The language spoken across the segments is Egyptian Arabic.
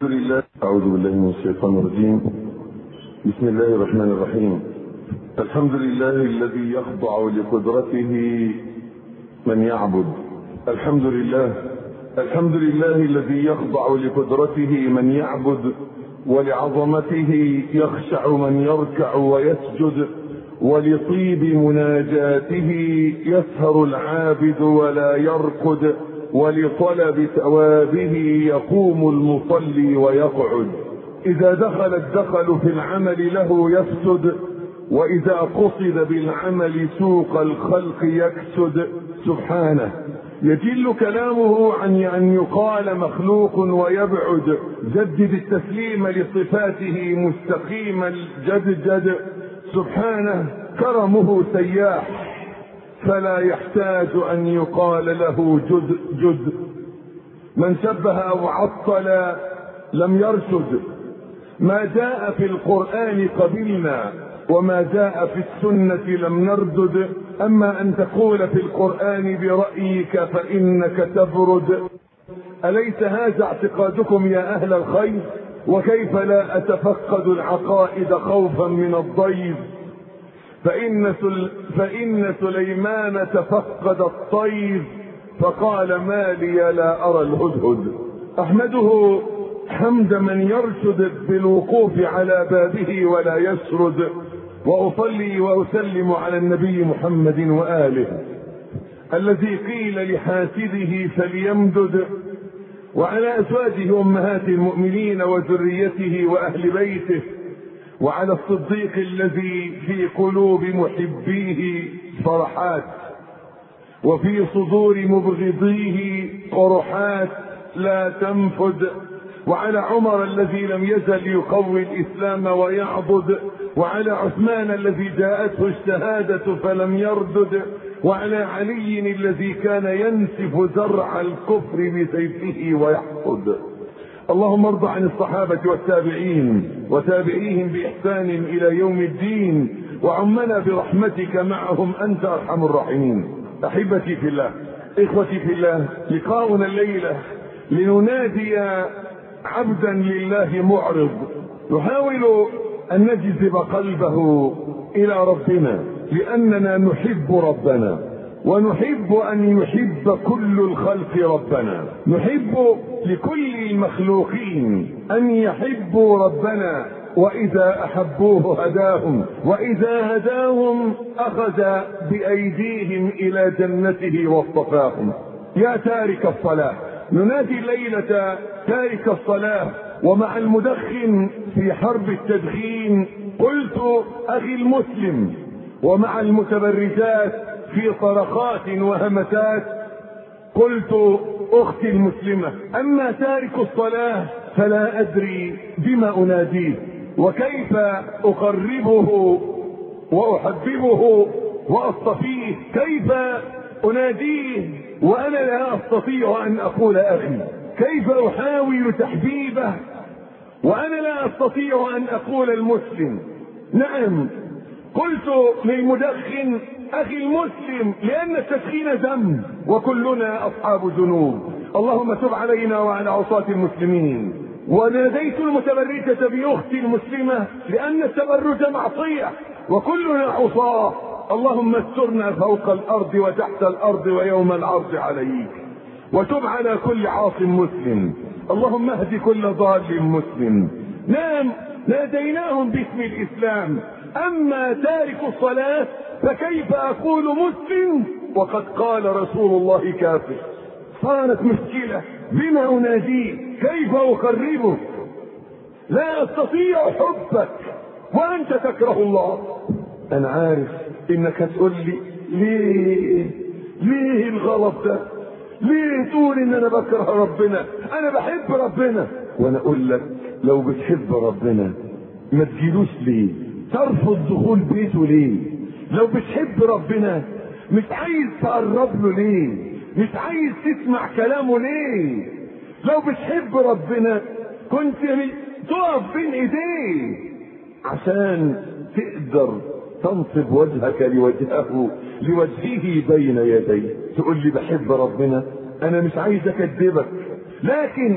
الحمد لله أعوذ بالله من الشيطان الرجيم بسم الله الرحمن الرحيم الحمد لله الذي يخضع لقدرته من يعبد الحمد لله الحمد لله الذي يخضع لقدرته من يعبد ولعظمته يخشع من يركع ويسجد ولطيب مناجاته يسهر العابد ولا يرقد ولطلب ثوابه يقوم المصلي ويقعد اذا دخل الدخل في العمل له يفسد واذا قصد بالعمل سوق الخلق يكسد سبحانه يجل كلامه عن ان يقال مخلوق ويبعد جدد التسليم لصفاته مستقيما جدجد سبحانه كرمه سياح فلا يحتاج ان يقال له جد جد من شبه او عطل لم يرشد ما جاء في القران قبلنا وما جاء في السنه لم نردد اما ان تقول في القران برايك فانك تبرد اليس هذا اعتقادكم يا اهل الخير وكيف لا اتفقد العقائد خوفا من الضيف فإن, سل فإن سليمان تفقد الطير فقال ما لي لا أرى الهدهد أحمده حمد من يرشد بالوقوف على بابه ولا يسرد وأصلي وأسلم على النبي محمد وآله الذي قيل لحاسده فليمدد وعلى أزواجه أمهات المؤمنين وذريته وأهل بيته وعلى الصديق الذي في قلوب محبيه فرحات وفي صدور مبغضيه قرحات لا تنفد وعلى عمر الذي لم يزل يقوي الاسلام ويعبد وعلى عثمان الذي جاءته الشهاده فلم يردد وعلى علي الذي كان ينسف زرع الكفر بسيفه ويحصد اللهم ارض عن الصحابة والتابعين وتابعيهم بإحسان إلى يوم الدين وعمنا برحمتك معهم أنت أرحم الراحمين أحبتي في الله إخوتي في الله لقاؤنا الليلة لننادي عبدا لله معرض نحاول أن نجذب قلبه إلى ربنا لأننا نحب ربنا ونحب ان يحب كل الخلق ربنا نحب لكل المخلوقين ان يحبوا ربنا واذا احبوه هداهم واذا هداهم اخذ بايديهم الى جنته واصطفاهم يا تارك الصلاه ننادي الليله تارك الصلاه ومع المدخن في حرب التدخين قلت اخي المسلم ومع المتبرجات في صرخات وهمسات قلت اختي المسلمه اما تارك الصلاه فلا ادري بما اناديه وكيف اقربه واحببه واصطفيه كيف اناديه وانا لا استطيع ان اقول اخي كيف احاول تحبيبه وانا لا استطيع ان اقول المسلم نعم قلت للمدخن اخي المسلم لان التدخين ذنب وكلنا اصحاب ذنوب اللهم تب علينا وعلى عصاة المسلمين وناديت المتبرجة باختي المسلمة لان التبرج معصية وكلنا عصاة اللهم استرنا فوق الارض وتحت الارض ويوم العرض عليك وتب على كل عاص مسلم اللهم اهد كل ضال مسلم نعم ناديناهم باسم الاسلام اما تارك الصلاة فكيف اقول مسلم وقد قال رسول الله كافر صارت مشكلة بما اناديه كيف اقربه لا استطيع حبك وانت تكره الله انا عارف انك تقول لي ليه ليه الغلط ده ليه تقول ان انا بكره ربنا انا بحب ربنا وانا اقول لك لو بتحب ربنا ما تجيلوش ليه ترفض دخول بيته ليه لو بتحب ربنا مش عايز تقرب له ليه مش عايز تسمع كلامه ليه لو بتحب ربنا كنت تقف بين ايديه عشان تقدر تنصب وجهك لوجهه لوجهه بين يديه تقول لي بحب ربنا انا مش عايز اكذبك لكن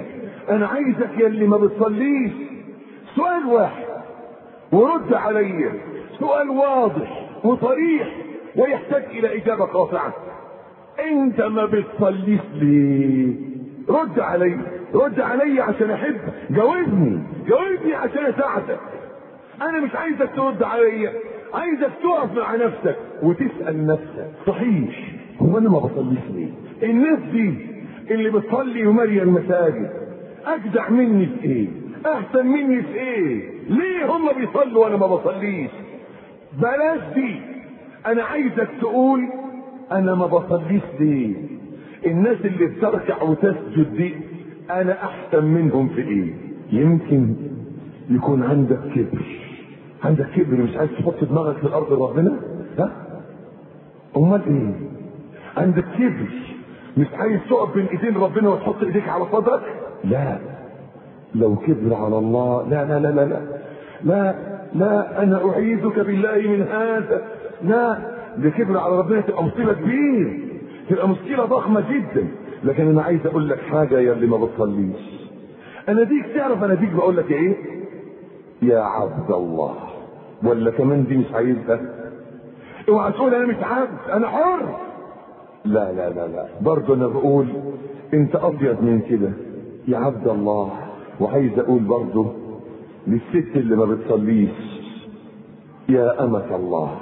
انا عايزك يا اللي ما بتصليش سؤال واحد ورد عليا سؤال واضح وصريح ويحتاج الى اجابه قاطعه انت ما بتصليش ليه رد علي رد علي عشان احبك جاوبني جاوبني عشان اساعدك انا مش عايزك ترد عليا عايزك تقف مع نفسك وتسال نفسك صحيح هو انا ما بصليش ليه الناس دي اللي بتصلي وماليه المساجد اجدع مني في ايه احسن مني في ايه ليه هم بيصلوا وانا ما بصليش بلاش دي انا عايزك تقول انا ما بصليش ليه الناس اللي بتركع وتسجد دي انا احسن منهم في ايه يمكن يكون عندك كبر عندك كبر مش عايز تحط دماغك في الارض ربنا ها امال ايه عندك كبر مش عايز تقف بين ايدين ربنا وتحط ايديك على صدرك لا لو كبر على الله لا لا لا لا لا لا, لا انا اعيذك بالله من هذا لا ده كبر على ربنا تبقى مصيبه كبيره تبقى مشكله ضخمه جدا لكن انا عايز اقول لك حاجه يا اللي ما بتصليش انا ديك تعرف انا ديك بقول لك ايه يا عبد الله ولا كمان دي مش عايزها اوعى تقول انا مش عبد انا حر لا لا لا لا برضه انا بقول انت ابيض من كده يا عبد الله وعايز اقول برضه للست اللي ما بتصليش يا أمة الله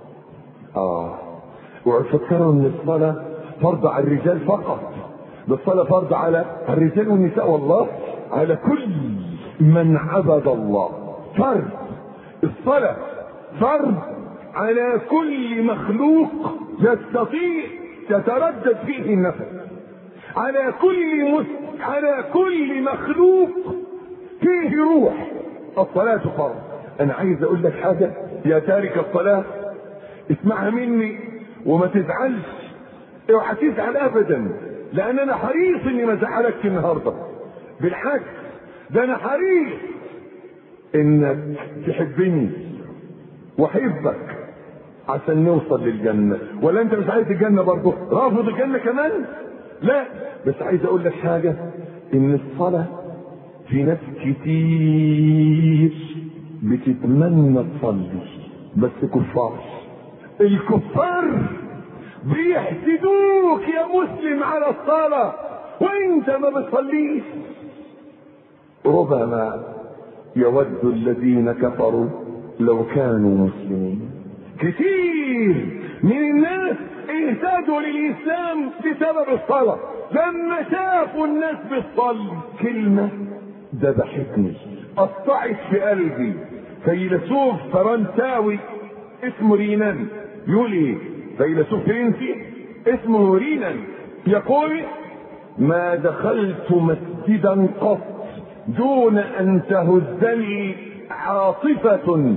اه وتفكروا ان الصلاة فرض على الرجال فقط ده الصلاة فرض على الرجال والنساء والله على كل من عبد الله فرض الصلاة فرض على كل مخلوق يستطيع تتردد فيه النفس على كل مس... على كل مخلوق فيه روح الصلاة فرض انا عايز اقول لك حاجة يا تارك الصلاة اسمعها مني وما تزعلش اوعى تزعل ابدا لان انا حريص اني ما ازعلكش النهارده بالعكس ده انا حريص انك تحبني واحبك عشان نوصل للجنة ولا انت مش عايز الجنة برضه رافض الجنة كمان لا بس عايز اقول لك حاجة ان الصلاة في ناس كتير بتتمنى تصلي بس كفار الكفار بيحسدوك يا مسلم على الصلاة وانت ما بتصليش ربما يود الذين كفروا لو كانوا مسلمين كتير من الناس اهتدوا للاسلام بسبب الصلاة لما شافوا الناس بتصلي كلمة ذبحتني قطعت في قلبي فيلسوف فرنساوي اسمه رينان يقول ايه فيلسوف فرنسي اسمه رينان يقول ما دخلت مسجدا قط دون ان تهزني عاطفة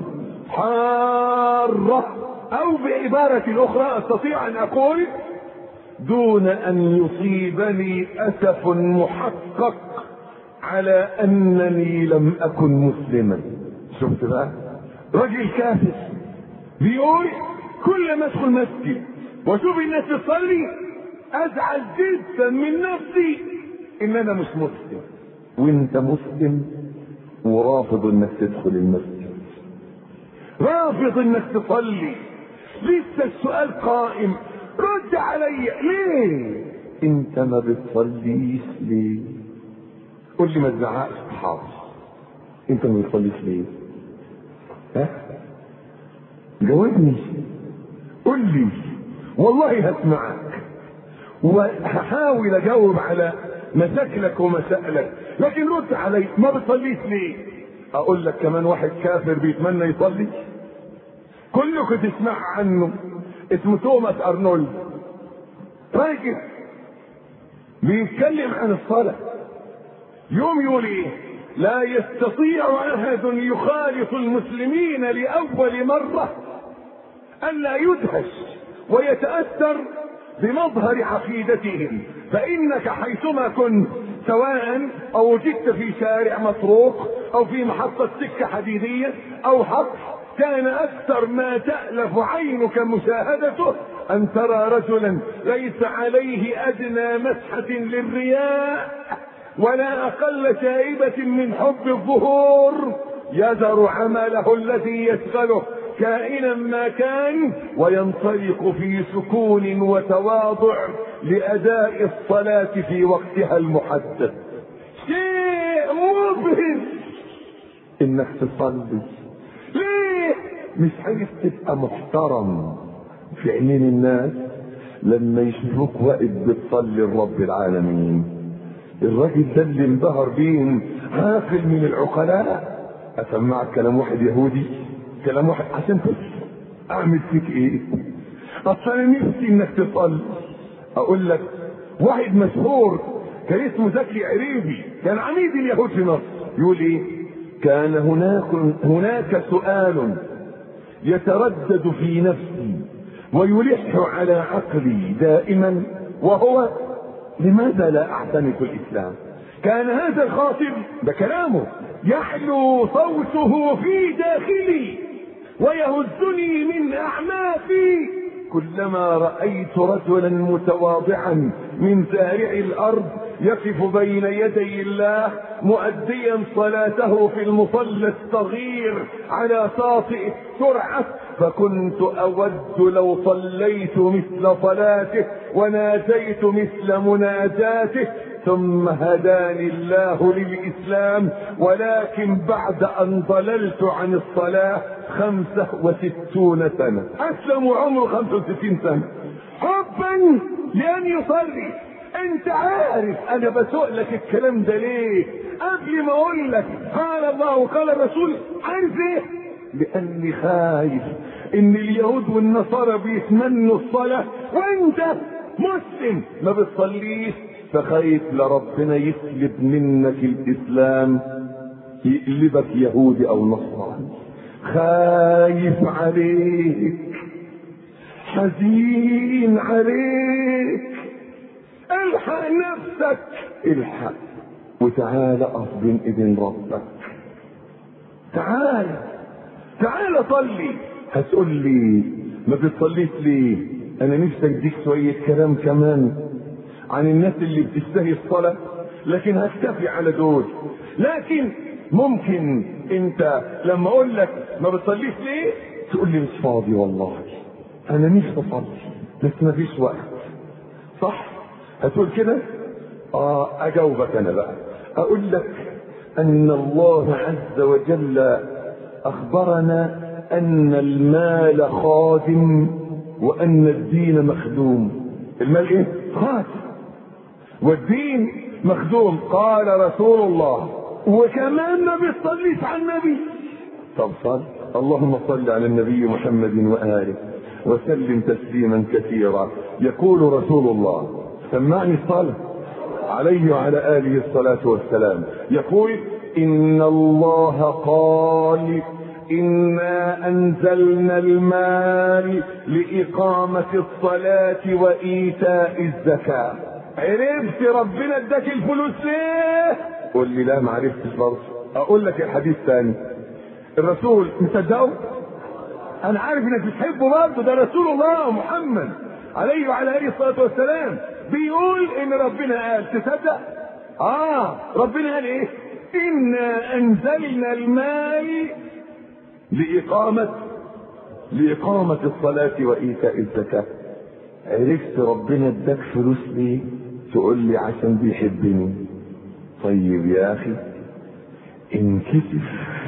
حارة او بعبارة اخرى استطيع ان اقول دون ان يصيبني اسف محقق على انني لم اكن مسلما شفت بقى راجل كافر بيقول كل ما ادخل مسجد واشوف الناس تصلي ازعل جدا من نفسي ان انا مش مسلم وانت مسلم ورافض انك تدخل المسجد رافض انك تصلي لسه السؤال قائم رد علي ليه انت ما بتصليش ليه قول لي ما تزعقش حاضر انت ما بتصليش ليه ها جاوبني قول لي والله هسمعك وهحاول اجاوب على مشاكلك ومسائلك لكن رد علي ما بتصليش ليه اقول لك كمان واحد كافر بيتمنى يصلي كلكم تسمع عنه اسمه توماس ارنولد راجل بيتكلم عن الصلاة يوم يقول ايه لا يستطيع احد يخالط المسلمين لاول مرة الا يدهش ويتأثر بمظهر عقيدتهم فانك حيثما كنت سواء او وجدت في شارع مطروق او في محطة سكة حديدية او حق كان اكثر ما تألف عينك مشاهدته ان ترى رجلا ليس عليه ادنى مسحة للرياء ولا أقل شائبة من حب الظهور يذر عمله الذي يشغله كائنا ما كان وينطلق في سكون وتواضع لأداء الصلاة في وقتها المحدد شيء مبهج انك تصلي ليه مش عايز تبقى محترم في عينين الناس لما يشوفوك واقف بتصلي لرب العالمين الراجل ده اللي انبهر بيهم عاقل من العقلاء اسمعك كلام واحد يهودي كلام واحد عشان تفهم اعمل فيك ايه اصل انا نفسي انك تصلي اقول لك واحد مشهور كان اسمه زكي عريبي كان عميد اليهود في مصر يقول ايه كان هناك هناك سؤال يتردد في نفسي ويلح على عقلي دائما وهو لماذا لا اعتنق الاسلام كان هذا الخاطب ده كلامه يحلو صوته في داخلي ويهزني من اعماقي كلما رايت رجلا متواضعا من زارع الارض يقف بين يدي الله مؤديا صلاته في المصلى الصغير على شاطئ السرعه فكنت اود لو صليت مثل صلاته وناديت مثل مناجاته ثم هداني الله للإسلام ولكن بعد أن ضللت عن الصلاة خمسة وستون سنة أسلم عمره خمسة وستين سنة حبا لأن يصلي أنت عارف أنا بسوق لك الكلام ده ليه قبل ما أقول لك قال الله وقال الرسول عارف إيه لأني خايف إن اليهود والنصارى بيتمنوا الصلاة وأنت مسلم ما بتصليش فخايف لربنا يسلب منك الاسلام يقلبك يهودي او نصراني خايف عليك حزين عليك الحق نفسك الحق وتعال اقف بين ايدين ربك تعال تعال صلي هتقول لي ما بتصليش ليه انا نفسي اديك شويه كلام كمان عن الناس اللي بتشتهي الصلاة لكن هكتفي على دول لكن ممكن انت لما اقول لك ما بتصليش ليه تقول لي مش فاضي والله انا نفسي اصلي بس ما فيش وقت صح هتقول كده اه اجاوبك انا بقى اقول لك ان الله عز وجل اخبرنا ان المال خادم وان الدين مخدوم المال ايه خادم والدين مخدوم قال رسول الله وكمان ما بيصليش على النبي طب صل اللهم صل على النبي محمد واله وسلم تسليما كثيرا يقول رسول الله سمعني الصلاه عليه وعلى اله الصلاه والسلام يقول ان الله قال انا انزلنا المال لاقامه الصلاه وايتاء الزكاه عرفت ربنا اداك الفلوس ليه؟ قول لي لا ما عرفتش برضه اقول لك الحديث ثاني الرسول مصدقه؟ انا عارف انك بتحبه برضه ده رسول الله محمد عليه وعلى اله الصلاه والسلام بيقول ان ربنا قال تصدق؟ اه ربنا قال ايه؟ انا انزلنا المال لاقامه لاقامه الصلاه وايتاء الزكاه عرفت ربنا اداك فلوس ليه؟ تقول لي عشان بيحبني طيب يا اخي انكسف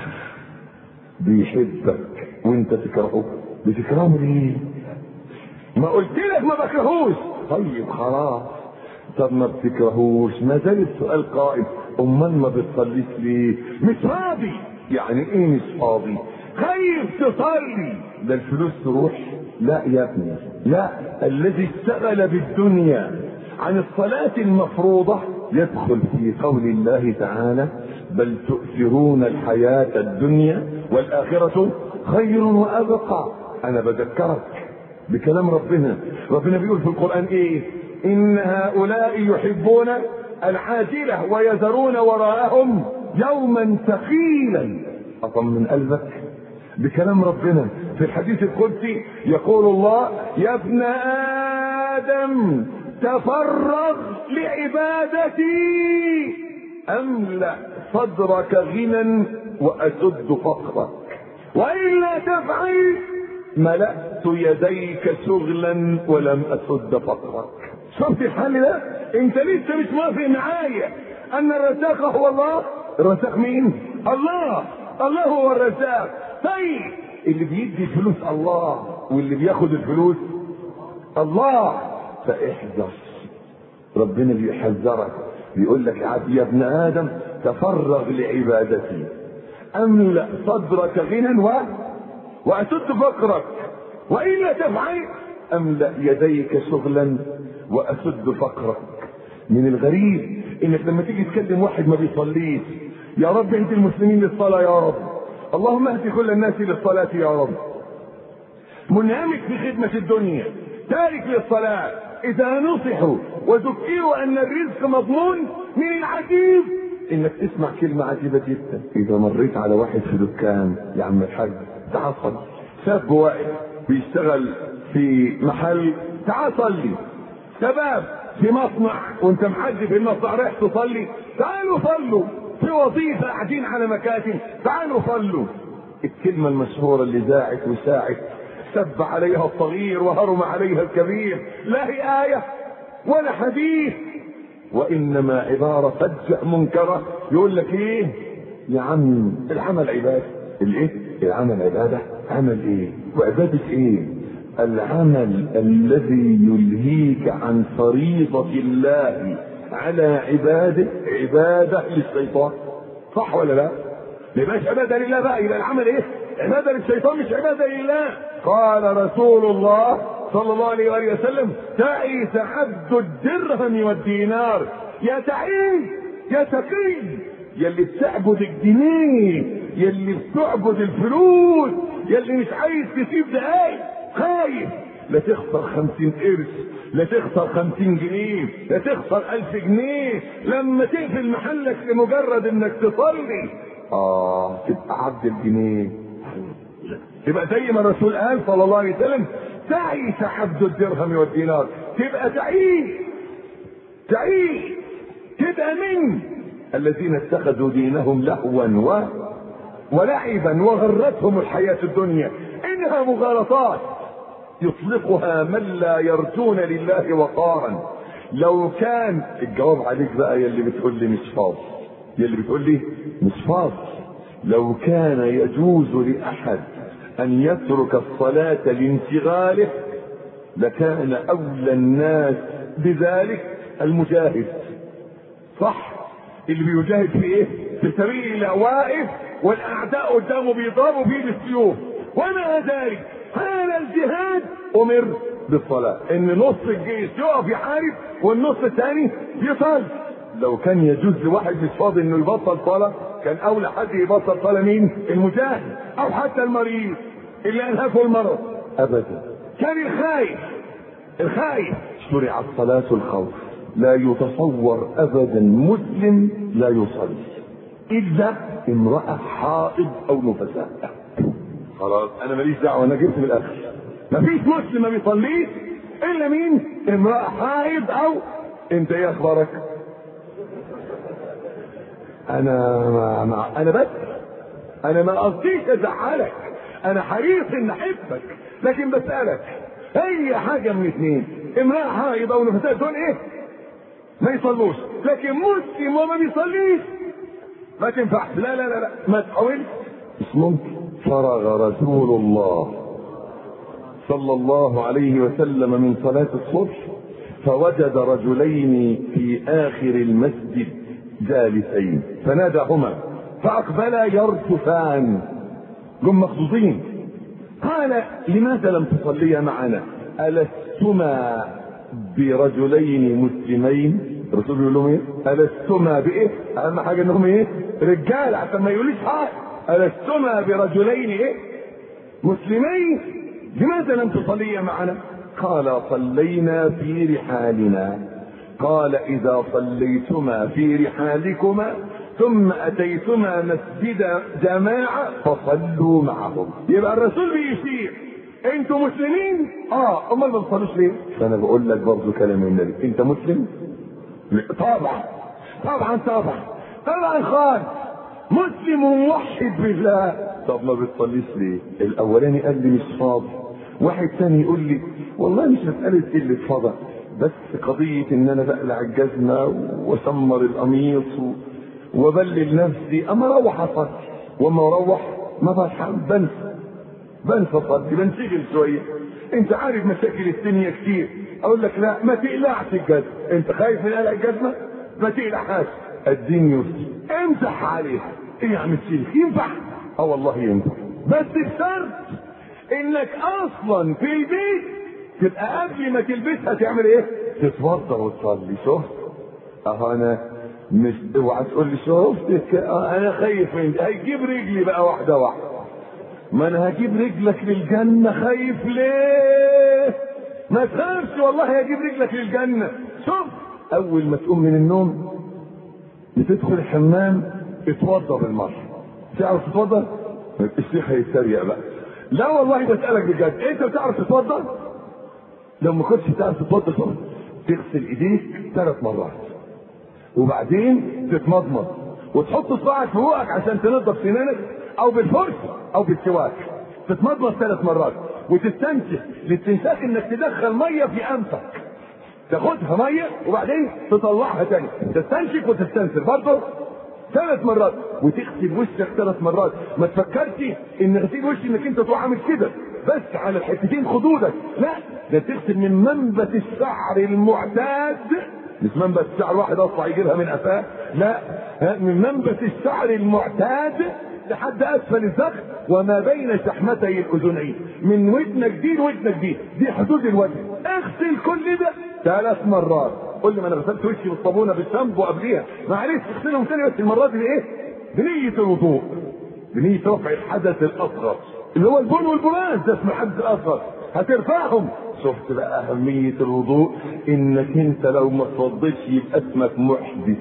بيحبك وانت تكرهه بتكرهه ليه؟ ما قلت لك ما بكرهوش طيب خلاص طب ما بتكرهوش ما زال السؤال قائم امال ما بتصليش ليه؟ مش راضي يعني ايه مش فاضي؟ خايف تصلي ده الفلوس تروح لا يا ابني لا الذي اشتغل بالدنيا عن الصلاة المفروضة يدخل في قول الله تعالى بل تؤثرون الحياة الدنيا والآخرة خير وأبقى أنا بذكرك بكلام ربنا ربنا بيقول في القرآن إيه إن هؤلاء يحبون العاجلة ويذرون وراءهم يوما ثقيلا أطمن قلبك بكلام ربنا في الحديث القدسي يقول الله يا ابن آدم تفرغ لعبادتي املا صدرك غنى واسد فقرك والا تفعل ملأت يديك شغلا ولم اسد فقرك شفت الحل ده انت لسه مش موافق معايا ان الرزاق هو الله الرزاق مين الله الله هو الرزاق طيب اللي بيدي الفلوس الله واللي بياخد الفلوس الله فاحذر ربنا بيحذرك بيقول لك يا عبد يا ابن ادم تفرغ لعبادتي املا صدرك غنى و واسد فقرك والا تفعل املا يديك شغلا واسد فقرك من الغريب انك لما تيجي تكلم واحد ما بيصليش يا رب انت المسلمين للصلاه يا رب اللهم اهد كل الناس للصلاه يا رب منهمك في خدمه الدنيا تارك للصلاه اذا نصحوا وذكروا ان الرزق مضمون من العجيب انك تسمع كلمة عجيبة جدا اذا مريت على واحد في دكان يا عم الحاج تعال صلي شاب واقف بيشتغل في محل تعال صلي شباب في مصنع وانت محج في المصنع رايح تصلي تعالوا صلوا في وظيفة قاعدين على مكاتب تعالوا صلوا الكلمة المشهورة اللي ذاعت وساعت سب عليها الصغير وهرم عليها الكبير لا هي آية ولا حديث وإنما عبارة فجأة منكرة يقول لك إيه يا عم العمل عبادة الإيه العمل عبادة عمل إيه وعبادة إيه العمل الذي يلهيك عن فريضة الله على عباده عبادة للشيطان صح ولا لا؟ ما يبقاش عبادة لله بقى يبقى العمل ايه؟ عبادة للشيطان مش عبادة لله قال رسول الله صلى الله عليه وآله وسلم تعيس عبد الدرهم والدينار يا تعيس يا تقي يا اللي بتعبد الجنيه يا اللي بتعبد الفلوس يا اللي مش عايز تسيب دقايق خايف لا تخسر خمسين قرش لا تخسر خمسين جنيه لا تخسر ألف جنيه لما تقفل محلك لمجرد انك تصلي اه تبقى عبد الجنيه تبقى زي ما الرسول قال صلى الله عليه وسلم تعيس عبد الدرهم والدينار تبقى تعيس تعيس تبقى من الذين اتخذوا دينهم لهوا و ولعبا وغرتهم الحياة الدنيا إنها مغالطات يطلقها من لا يرجون لله وقارا لو كان الجواب عليك بقى يلي بتقول لي مش فاضي يلي بتقول لي مش فاضي لو كان يجوز لأحد أن يترك الصلاة لانشغاله لكان أولى الناس بذلك المجاهد صح اللي بيجاهد في ايه في سبيل الله واقف والاعداء قدامه بيضربوا فيه بالسيوف ومع ذلك هذا الجهاد امر بالصلاه ان نص الجيش يقف يحارب والنص الثاني يصلي لو كان يجوز لواحد مش فاضي انه يبطل صلاه كان اولى حد يبطل صلاه مين المجاهد او حتى المريض اللي انهكه المرض ابدا كان الخايف الخايف شرع الصلاه الخوف لا يتصور ابدا مسلم لا يصلي الا امراه حائض او نفساء خلاص انا ماليش دعوه انا جبت من الاخر مفيش مسلم ما بيصليش الا مين امراه حائض او انت ايه اخبارك انا ما ما انا بس انا ما قصديش ازعلك انا حريص ان احبك لكن بسالك اي حاجه من اثنين امراه حائض او نفساء دول ايه ما يصلوش لكن مسلم وما بيصليش ما تنفعش لا لا لا لا ما تحاولش مش ممكن فرغ رسول الله صلى الله عليه وسلم من صلاة الصبح فوجد رجلين في آخر المسجد جالسين فناداهما فأقبلا يرتفان جم مخصوصين قال لماذا لم تصليا معنا ألستما برجلين مسلمين الرسول بيقول لهم ايه؟ ألستما بإيه؟ أهم حاجة إنهم إيه؟ رجال عشان ما يقوليش حاجة ألستما برجلين إيه؟ مسلمين لماذا لم تصليا معنا؟ قال صلينا في رحالنا قال إذا صليتما في رحالكما ثم أتيتما مسجد جماعة فصلوا معهم يبقى الرسول بيشير انتوا مسلمين اه امال ما بتصلوش ليه فانا بقول لك برضه كلام النبي انت مسلم طبعا طبعا طبعا طبعا خان مسلم موحد بالله طب ما بتصليش ليه الاولاني قال لي مش فاضي واحد تاني يقول لي والله مش مسألة قلة فضا بس قضية ان انا بقلع الجزمة واسمر القميص و... وبلل نفسي اما اروح اصلي واما اروح ما بلحق بنسى بنسى اصلي بنشغل شوية انت عارف مشاكل الدنيا كتير اقول لك لا ما تقلعش الجزمة انت خايف من قلع الجزمة ما تقلعهاش الدين يسر امسح عليها ايه يا عم الشيخ ينفع اه والله ينفع بس بشرط انك اصلا في البيت تبقى قبل ما تلبسها تعمل ايه تتوضا وتصلي شفت اه انا مش اوعى تقول لي شفت اه انا خايف من هيجيب رجلي بقى واحده واحده ما انا هجيب رجلك للجنه خايف ليه ما تخافش والله هجيب رجلك للجنه شوف اول ما تقوم من النوم بتدخل الحمام اتوضى بالمره تعرف تتوضى الشيخ هيتريق بقى لا والله بسالك بجد انت بتعرف تتوضى لو ما كنتش بتعرف تتوضى شوف تغسل ايديك ثلاث مرات وبعدين تتمضمض وتحط صباعك في بوقك عشان تنضف سنانك او بالفرشه او بالسواك تتمضمض ثلاث مرات وتستنشق الاستنشاق انك تدخل ميه في انفك تاخدها ميه وبعدين تطلعها تاني تستنشق وتستنثر برضه ثلاث مرات وتغسل وشك ثلاث مرات ما تفكرش ان غسيل وش انك انت تروح عامل كده بس على الحتتين خدودك لا ده تغسل من منبت الشعر المعتاد مش منبت الشعر واحد اصلا يجيبها من قفاه لا من منبت الشعر المعتاد لحد اسفل الذقن وما بين شحمتي الاذنين من ودنك دي لودنك دي دي حدود الوجه اغسل كل ده ثلاث مرات قول لي ما انا غسلت وشي بالصابونه بالشامبو قبليها معلش اغسلهم تاني بس المره دي بايه؟ بنيه الوضوء بنيه رفع الحدث الاصغر اللي هو البن والبراز ده اسمه الحدث الاصغر هترفعهم شفت بقى اهميه الوضوء انك انت لو ما توضيتش يبقى اسمك محدث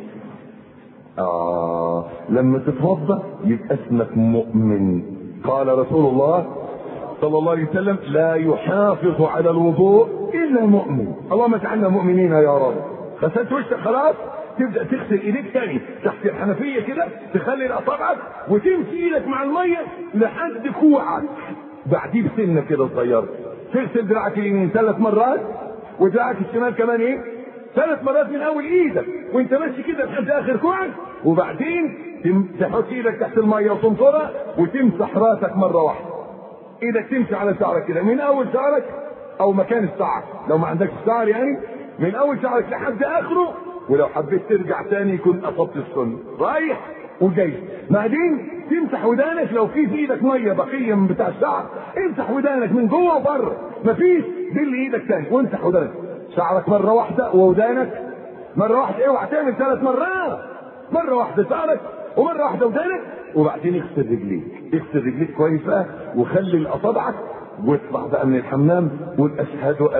آه لما تتوضا يبقى اسمك مؤمن قال رسول الله صلى الله عليه وسلم لا يحافظ على الوضوء الا مؤمن اللهم اجعلنا مؤمنين يا رب غسلت وشك خلاص تبدا تغسل ايديك تاني تحت الحنفيه كده تخلي اصابعك وتمشي ايدك مع الميه لحد كوعك بعديه بسنه كده صغيره تغسل دراعك اليمين ثلاث مرات ودراعك الشمال كمان ايه ثلاث مرات من اول ايدك وانت ماشي كده لحد اخر كوعك وبعدين تحط ايدك تحت الميه وتنطرها وتمسح راسك مره واحده ايدك تمشي على شعرك كده من اول شعرك او مكان الشعر لو ما عندكش شعر يعني من اول شعرك لحد اخره ولو حبيت ترجع تاني يكون اصبت السنه رايح وجاي بعدين تمسح ودانك لو في في ايدك ميه بقيه من بتاع الشعر امسح ودانك من جوه وبره مفيش دل ايدك تاني وامسح ودانك شعرك مره واحده وودانك مره واحده اوعى تعمل ثلاث مرات مره واحده شعرك ومره واحده ودانك وبعدين اغسل رجليك اغسل رجليك كويس بقى وخلي اصابعك واطلع بقى من الحمام قول اشهد ان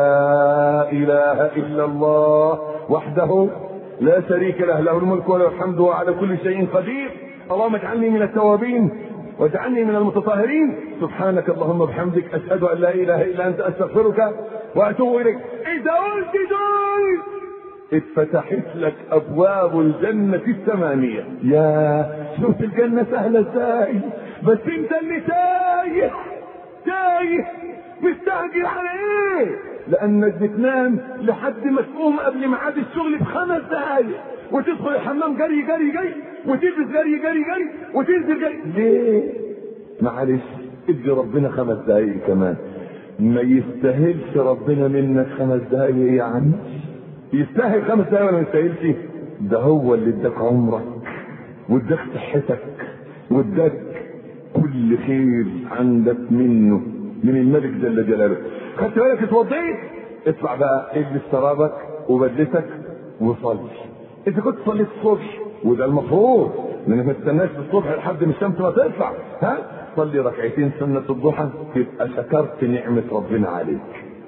لا اله الا الله وحده لا شريك له له الملك وله الحمد وعلى كل شيء قدير اللهم اجعلني من التوابين واجعلني من المتطهرين سبحانك اللهم وبحمدك اشهد ان لا اله الا انت استغفرك واتوب اليك اذا قلت دول اتفتحت لك ابواب الجنة الثمانية يا شوف الجنة سهلة ازاي بس انت اللي تايه تايه مستعجل على ايه لانك بتنام لحد ما تقوم قبل ميعاد الشغل بخمس دقايق وتدخل الحمام جري جري جري وتلبس جري جري جري وتنزل جري ليه معلش ادي ربنا خمس دقايق كمان ما يستاهلش ربنا منك خمس دقايق يا عم يستاهل خمس دقايق ولا ما يستاهلش ده هو اللي اداك عمرك واداك صحتك واداك كل خير عندك منه من الملك جل جلاله خدت بالك اتوضيت اطلع بقى البس شرابك وبدلتك وصلي اذا كنت صليت الصبح وده المفروض لانك ما تستناش الصبح لحد ما الشمس ما تطلع ها صلي ركعتين سنة الضحى تبقى شكرت نعمة ربنا عليك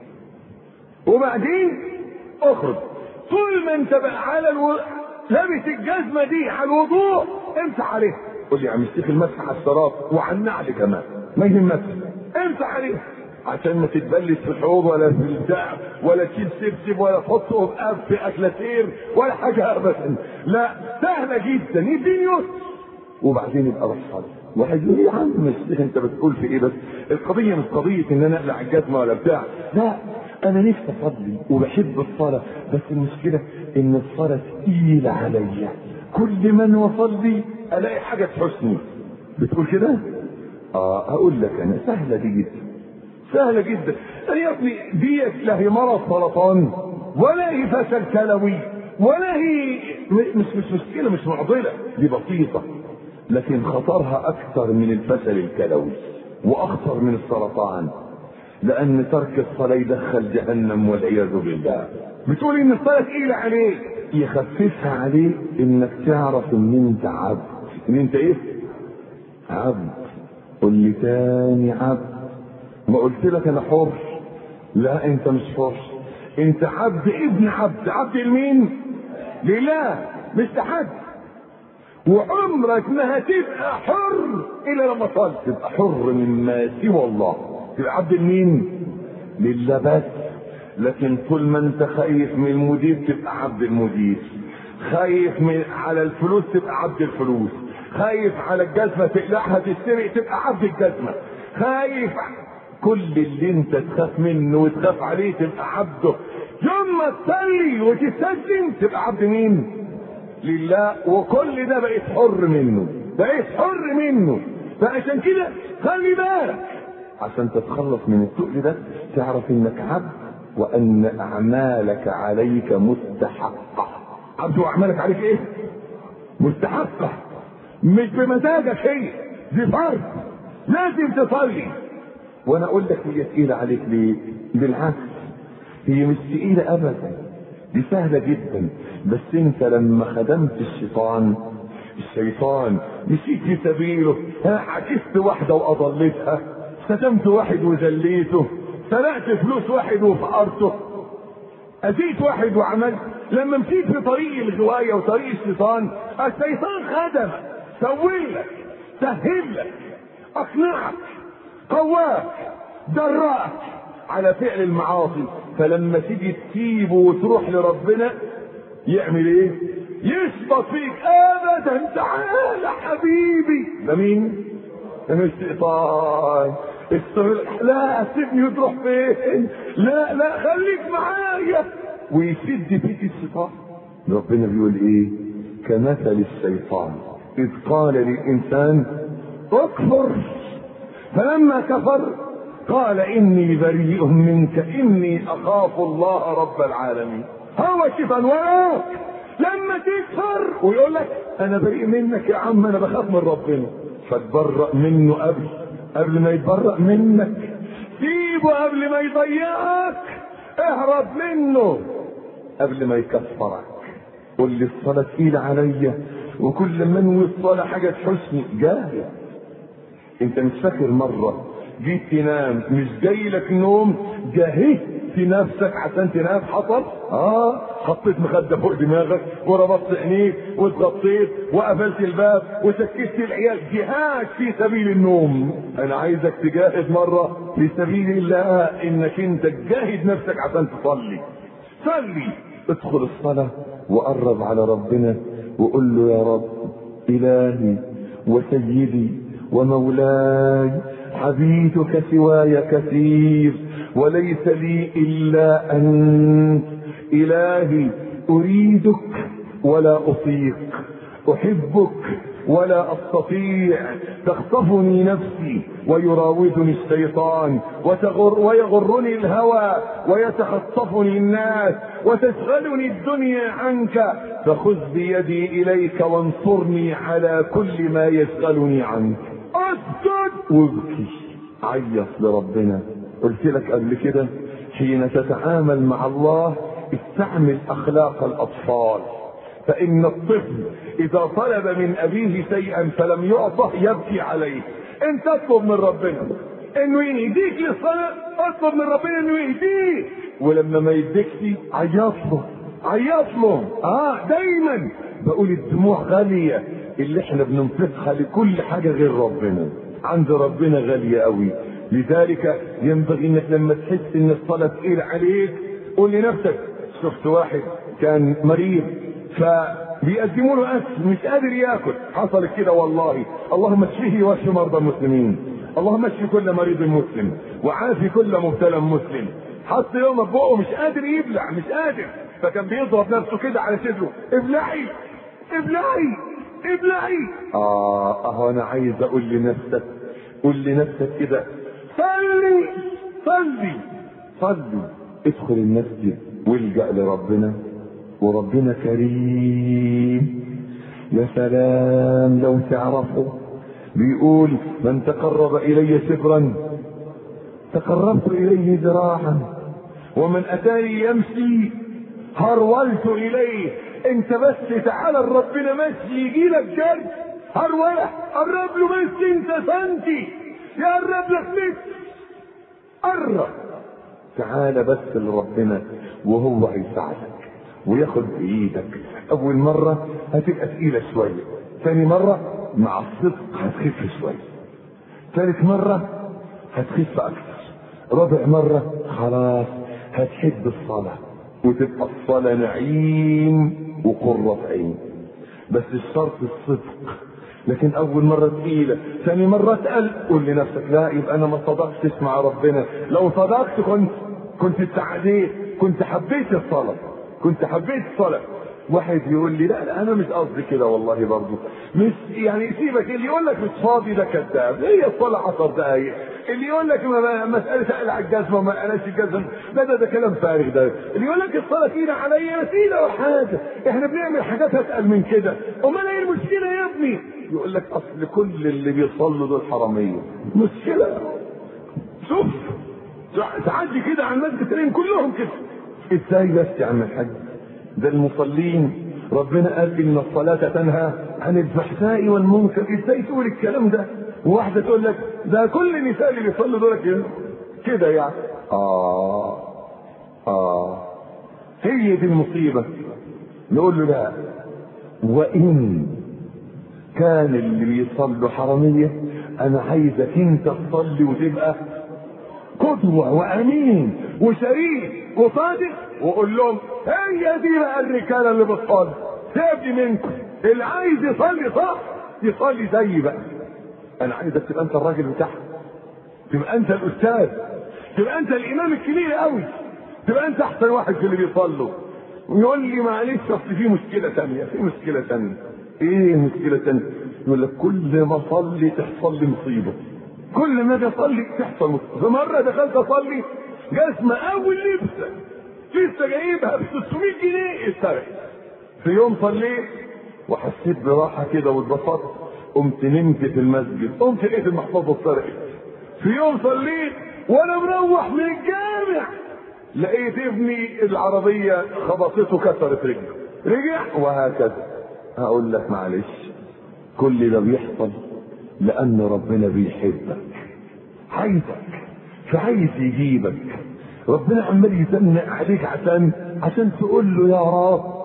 وبعدين اخرج طول ما انت بقى على الو... لابس الجزمة دي على الوضوء امسح عليها قول لي يا عم الشيخ المسح على الشراب وعلى النعل كمان ما يهمكش امسح عليها عشان ما تتبلش في الحوض ولا في البتاع ولا تشيل سبسب ولا تحطه في في اكلاتير ولا حاجه ابدا لا سهله جدا يديني يسر وبعدين يبقى بحصل واحد يقول يا عم مش انت بتقول في ايه بس القضيه مش قضيه ان انا اقلع الجزمه ولا بتاع لا انا نفسي اصلي وبحب الصلاه بس المشكله ان الصلاه تقيله عليا كل من وصلي الاقي حاجه تحسني بتقول كده اه اقول لك انا سهله دي جدا سهله جدا انا يا ابني ديت لا هي مرض سرطان ولا هي فشل كلوي ولا هي م- مش مش مشكله مش معضله دي بسيطه لكن خطرها اكثر من الفشل الكلوي واخطر من السرطان لان ترك الصلاه يدخل جهنم والعياذ بالله بتقول ان الصلاه تقيله عليك يخففها عليك انك تعرف ان انت عبد ان انت ايه عبد قل لي تاني عبد ما قلت لك انا حر لا انت مش حر انت عبد ابن عبد عبد لمين لله مش لحد وعمرك ما هتبقى حر الا لما تصلي تبقى حر مما سوى الله تبقى عبد لمين لله بس لكن طول ما انت خايف من المدير تبقى عبد المدير خايف من على الفلوس تبقى عبد الفلوس خايف على الجزمه تقلعها تسرق تبقى عبد الجزمه خايف كل اللي انت تخاف منه وتخاف عليه تبقى عبده يوم ما تصلي وتستسلم تبقى عبد مين لله وكل ده بقيت حر منه بقيت حر منه فعشان كده خلي بالك عشان تتخلص من التقل ده تعرف انك عبد وان اعمالك عليك مستحقه عبد واعمالك عليك ايه مستحقه مش بمزاجك هي دي فرض لازم تصلي وانا اقول لك هي تقيله عليك ليه بالعكس هي مش تقيله ابدا دي سهله جدا بس انت لما خدمت الشيطان الشيطان مشيت في سبيله ها عكست واحده واضلتها شتمت واحد وذليته سرقت فلوس واحد وفقرته اذيت واحد وعملت لما مشيت في طريق الغوايه وطريق الشيطان الشيطان خدمك سوي لك سهل لك اقنعك قواك دراك على فعل المعاصي فلما تيجي تسيبه وتروح لربنا يعمل ايه يشبط فيك ابدا تعالى حبيبي ده مين ده مش شيطان الصغير لا سيبني وتروح فين لا لا خليك معايا ويسد فيك الشيطان ربنا بيقول ايه كمثل الشيطان اذ قال للانسان اكفر فلما كفر قال اني بريء منك اني اخاف الله رب العالمين هو الشيطان وراك لما تكفر ويقول لك انا بريء منك يا عم انا بخاف من ربنا فتبرأ منه قبل قبل ما يتبرأ منك سيبه قبل ما يضيعك اهرب منه قبل ما يكفرك قول لي الصلاة تقيلة عليا وكل ما انوي الصلاة حاجة تحسني جاهز انت مش فاكر مرة جيت تنام مش جاي لك نوم جهزت نفسك عشان تنام حصل اه حطيت مخدة فوق دماغك وربطت عينيك واتغطيت وقفلت الباب وسكت العيال جهاد في سبيل النوم انا عايزك تجاهد مرة في سبيل الله انك انت تجاهد نفسك عشان تصلي صلي ادخل الصلاة وقرب على ربنا وقول له يا رب الهي وسيدي ومولاي عبيدك سواي كثير وليس لي الا انت الهي اريدك ولا اطيق احبك ولا استطيع تخطفني نفسي ويراودني الشيطان وتغر ويغرني الهوى ويتخطفني الناس وتشغلني الدنيا عنك فخذ بيدي اليك وانصرني على كل ما يشغلني عنك اسجد وابكي عيط لربنا قلت لك قبل كده حين تتعامل مع الله استعمل اخلاق الاطفال فان الطفل اذا طلب من ابيه شيئا فلم يعطه يبكي عليه انت اطلب من ربنا انه يهديك للصلاه اطلب من ربنا انه يهديك ولما ما يديكش عيط له عيط له اه دايما بقول الدموع غاليه اللي احنا بننفقها لكل حاجه غير ربنا عند ربنا غاليه قوي لذلك ينبغي انك لما تحس ان الصلاة تقيل عليك قول لنفسك شفت واحد كان مريض فبيقدموا له اكل مش قادر ياكل حصلت كده والله اللهم اشفيه واشف مرضى المسلمين اللهم اشف كل مريض مسلم وعافي كل مبتلى مسلم حط يوم بقه مش قادر يبلع مش قادر فكان بيضرب نفسه كده على صدره ابلعي ابلعي ابلعي اه اهو انا عايز اقول لنفسك قول لنفسك كده صلي صلي صلي ادخل المسجد والجأ لربنا وربنا كريم يا سلام لو تعرفه بيقول من تقرب الي شبرا تقربت اليه ذراعا ومن اتاني يمشي هرولت اليه انت بس تعالى لربنا مشي يجي لك جد هروله قرب له بس انت سنتي يقرب لك متر قرب تعالى بس لربنا وهو هيساعدك وياخد بايدك اول مرة هتبقى تقيلة شوية ثاني مرة مع الصدق هتخف شوية ثالث مرة هتخف اكثر رابع مرة خلاص هتحب الصلاة وتبقى الصلاة نعيم وقرة عين بس الشرط الصدق لكن اول مرة تقيلة ثاني مرة تقل قول لنفسك لا يبقى انا ما صدقتش مع ربنا لو صدقت كنت كنت اتعديت كنت حبيت الصلاة كنت حبيت الصلاة واحد يقول لي لا, لا انا مش قصدي كده والله برضه مش يعني سيبك اللي يقول لك مش فاضي ده كذاب هي الصلاه 10 دقايق اللي يقول لك ما مساله اقلع الجزمه وما قلعش الجزمه ده, ده ده كلام فارغ ده اللي يقول لك الصلاه تقيله عليا تقيله وحاجه احنا بنعمل حاجات اتقل من كده امال ايه المشكله يا ابني يقول لك اصل كل اللي بيصلوا دول حراميه مشكله شوف تعدي كده على المسجد تلاقيهم كلهم كده ازاي بس يا عم الحاج ده المصلين ربنا قال ان الصلاة تنهى عن الفحشاء والمنكر ازاي تقول الكلام ده وواحدة تقول لك ده كل النساء اللي بيصلوا دول كده كده يعني اه اه هي دي المصيبة نقول له لا وان كان اللي بيصلوا حرامية انا عايزك انت تصلي وتبقى قدوة وامين وشريف وصادق وقول لهم هي دي بقى الرجاله اللي بتصلي سيبني منكم اللي عايز يصلي صح يصلي زيي بقى انا عايزك تبقى انت الراجل بتاعها تبقى انت الاستاذ تبقى انت الامام الكبير قوي تبقى انت احسن واحد في اللي بيصلوا يقول لي معلش اصل في مشكله ثانيه في مشكله ثانيه ايه المشكله الثانيه يقول لك كل ما اصلي تحصل لي مصيبه كل ما اجي اصلي تحصل مصيبه في مره دخلت اصلي جزمه اول لبسه لسه جايبها ب 600 جنيه اتسرقت في يوم صليت وحسيت براحه كده واتبسطت قمت نمت في المسجد قمت لقيت المحفظه اتسرقت في يوم صليت وانا مروح من الجامع لقيت ابني العربيه خبطته كسرت رجله رجع وهكذا هقول لك معلش كل ده بيحصل لان ربنا بيحبك عايزك فعايز يجيبك ربنا عمال يزنق عليك عشان عشان تقول له يا رب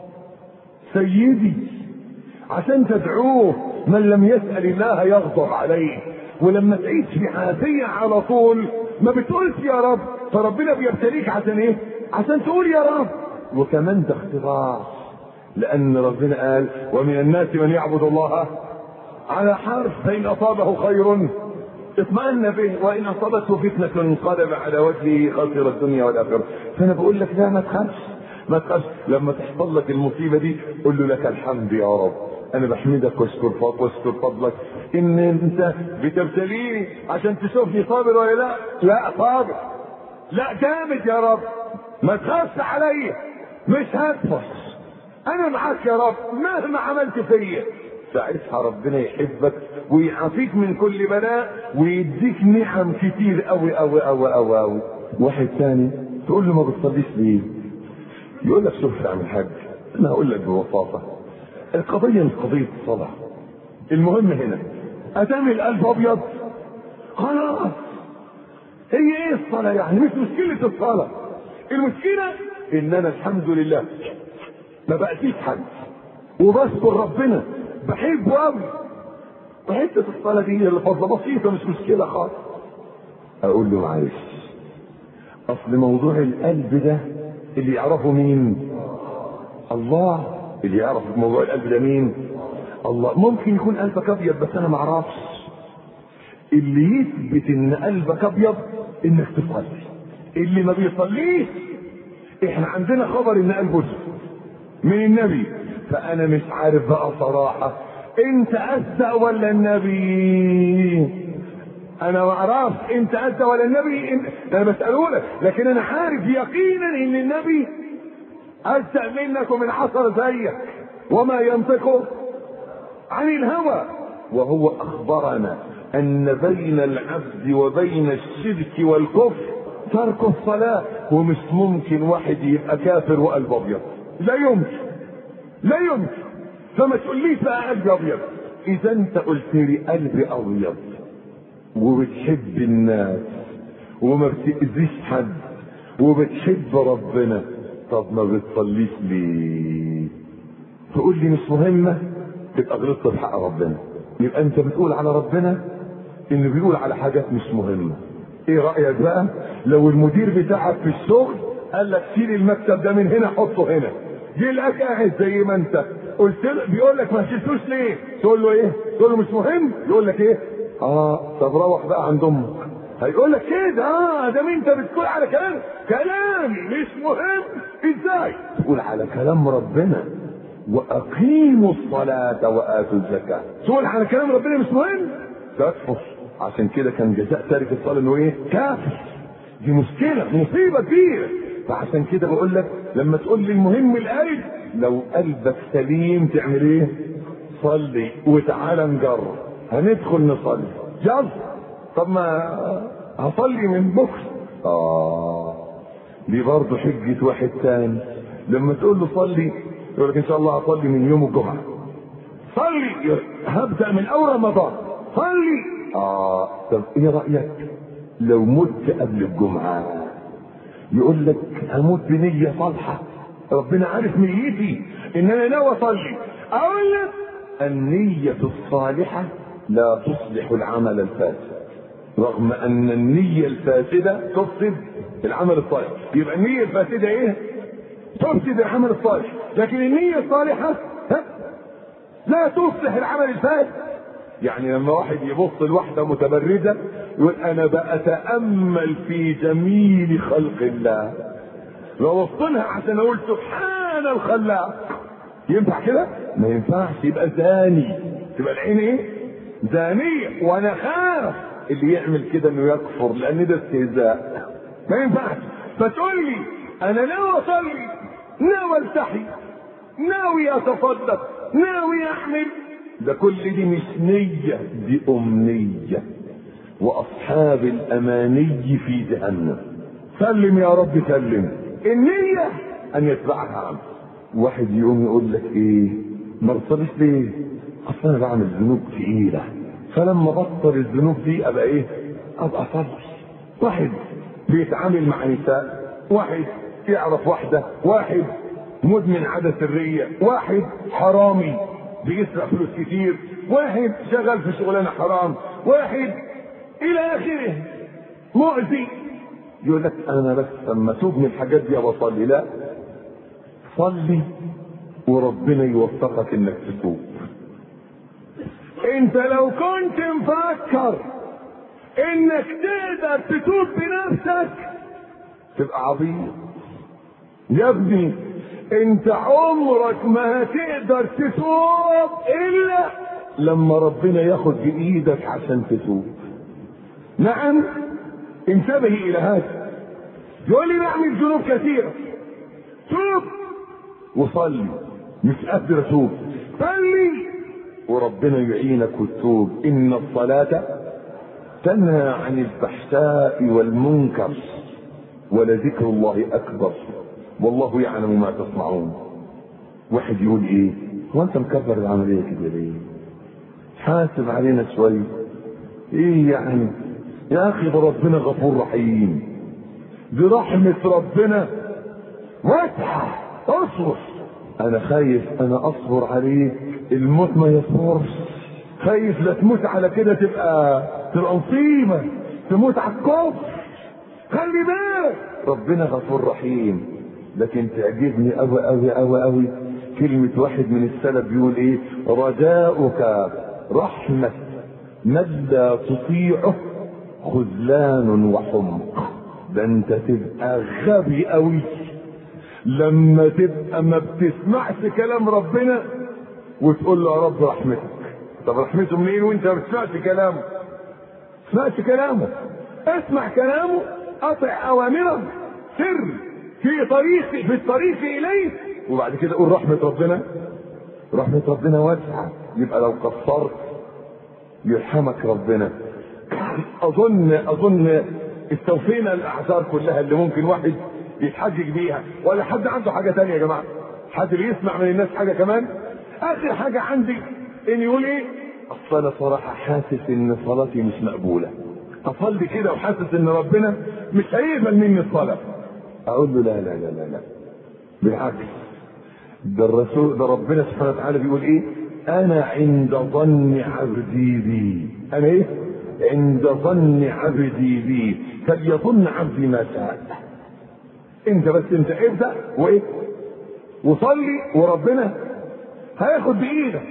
سيدي عشان تدعوه من لم يسأل الله يغضب عليه ولما تعيش في عافية على طول ما بتقولش يا رب فربنا بيبتليك عشان ايه عشان تقول يا رب وكمان ده اختبار لان ربنا قال ومن الناس من يعبد الله على حرف فان اصابه خير اطمأن به وان اصابته فتنه انقلب على وجهه خسر الدنيا والاخره فانا بقول لك لا ما تخافش ما تخافش لما تحصل لك المصيبه دي قول له لك الحمد يا رب انا بحمدك واشكر فضلك واشكر فضلك ان انت بتبتليني عشان تشوفني صابر ولا لا لا صابر لا جامد يا رب ما تخافش عليا مش هدفش انا معاك يا رب مهما عملت فيا ساعتها ربنا يحبك ويعافيك من كل بلاء ويديك نعم كتير قوي قوي قوي قوي قوي واحد تاني تقول له ما بتصليش ليه يقول لك شوف يا عم الحاج انا هقول لك ببساطه القضيه مش قضيه الصلاه المهم هنا ادام القلب ابيض خلاص هي ايه الصلاه يعني مش مشكله الصلاه المشكله ان انا الحمد لله ما بأتيش حد وبشكر ربنا بحبه قوي وحته الصلاه دي اللي فضله بسيطه مش مشكله خالص اقول له معلش اصل موضوع القلب ده اللي يعرفه مين الله اللي يعرف موضوع القلب ده مين الله ممكن يكون قلبك ابيض بس انا ما اعرفش اللي يثبت ان قلبك ابيض انك تصلي اللي ما بيصليش احنا عندنا خبر ان قلبه اسود من النبي فانا مش عارف بقى صراحه انت اصدق ولا النبي انا ما اعرفش انت اصدق ولا النبي انت... انا بساله لك لكن انا عارف يقينا ان النبي اصدق منك ومن عصر زيك وما ينطق عن الهوى وهو اخبرنا ان بين العبد وبين الشرك والكفر ترك الصلاة ومش ممكن واحد يبقى كافر وقلبه ابيض لا يمكن لا يمكن فما تقوليش بقى قلبي ابيض اذا انت قلت لي قلبي ابيض وبتحب الناس وما بتأذيش حد وبتحب ربنا طب ما بتصليش ليه تقول لي مش مهمة تبقى غلطت في حق ربنا يبقى انت بتقول على ربنا انه بيقول على حاجات مش مهمة ايه رأيك بقى لو المدير بتاعك في الشغل قال لك شيل المكتب ده من هنا حطه هنا جه لك قاعد زي ما انت قلت له بيقول لك ما شلتوش ليه تقول له ايه تقول له مش مهم يقول لك ايه اه طب روح بقى عند امك هيقول لك كده اه ده انت بتقول على كلام كلامي مش مهم ازاي تقول على كلام ربنا واقيموا الصلاه واتوا الزكاه تقول على كلام ربنا مش مهم تكفر عشان كده كان جزاء تارك الصلاه انه ايه كافر دي مشكله مصيبه كبيره فعشان كده بقول لك لما تقول لي المهم القلب لو قلبك سليم تعمل ايه صلي وتعالى نجرب هندخل نصلي يلا طب ما هصلي من بكره اه دي برضه حجة واحد تاني لما تقول له صلي يقول لك ان شاء الله هصلي من يوم الجمعة صلي هبدأ من اول رمضان صلي اه طب ايه رأيك لو مت قبل الجمعة يقول لك هموت بنية صالحة ربنا عارف نيتي ان انا ناوي اصلي اقول لك النية الصالحة لا تصلح العمل الفاسد رغم ان النية الفاسدة تفسد العمل الصالح يبقى النية الفاسدة ايه تفسد العمل الصالح لكن النية الصالحة ها؟ لا تصلح العمل الفاسد يعني لما واحد يبص لواحدة متبرجة يقول انا بأتأمل في جميل خلق الله ببص لها عشان اقول سبحان الخلاق ينفع كده؟ ما ينفعش يبقى زاني تبقى العين ايه؟ زانية وانا خاف اللي يعمل كده انه يكفر لان ده استهزاء ما ينفعش فتقول لي انا ناوي اصلي ناوي التحي ناوي اتصدق ناوي احمل ده كل دي مش نية دي أمنية وأصحاب الأماني في جهنم سلم يا رب سلم النية أن يتبعها عمل واحد يقوم يقول لك إيه ما بتصليش ليه؟ أصل أنا بعمل ذنوب تقيلة فلما بطل الذنوب دي أبقى إيه؟ أبقى صلي واحد بيتعامل مع نساء واحد يعرف واحدة واحد مدمن عادة سرية واحد حرامي بيسرق فلوس كتير واحد شغال في شغلانه حرام واحد الى اخره مؤذي يقول لك انا بس لما توب من الحاجات دي بصلي لا صلي وربنا يوفقك انك تتوب انت لو كنت مفكر انك تقدر تتوب بنفسك تبقى عبيط يا ابني انت عمرك ما هتقدر تتوب الا لما ربنا ياخد بايدك عشان تتوب نعم انتبه الى هذا يقول لي نعمل ذنوب كثيرة توب وصلي مش قادر اتوب صلي وربنا يعينك وتتوب ان الصلاة تنهى عن الفحشاء والمنكر ولذكر الله اكبر والله يعلم ما تصنعون واحد يقول ايه هو انت مكبر العمليه كده ليه حاسب علينا شوي ايه يعني يا اخي ده ربنا غفور رحيم دي رحمة ربنا واسعة اصبر انا خايف انا اصبر عليك الموت ما يصبرش خايف لا تموت على كده تبقى تبقى مصيبة تموت على الكفر خلي بالك ربنا غفور رحيم لكن تعجبني قوي قوي قوي قوي كلمة واحد من السلف بيقول ايه رجاؤك رحمة من لا تطيعه خذلان وحمق ده انت تبقى غبي قوي لما تبقى ما بتسمعش كلام ربنا وتقول له يا رب رحمتك طب رحمته منين وانت ما بتسمعش كلامه تسمعش كلامه اسمع كلامه اطع اوامره سر في طريق في الطريق اليه وبعد كده قول رحمه ربنا رحمه ربنا واسعه يبقى لو قصرت يرحمك ربنا اظن اظن استوفينا الاعذار كلها اللي ممكن واحد يتحجج بيها ولا حد عنده حاجه تانية يا جماعه حد بيسمع من الناس حاجه كمان اخر حاجه عندي ان يقول ايه اصل انا صراحه حاسس ان صلاتي مش مقبوله اصلي كده وحاسس ان ربنا مش هيقبل مني الصلاه اقول له لا لا لا لا لا بالعكس ده الرسول ده ربنا سبحانه وتعالى بيقول ايه انا عند ظن عبدي بي انا ايه عند ظن عبدي بي فليظن عبدي ما شاء انت بس انت ابدا وايه وصلي وربنا هياخد بايدك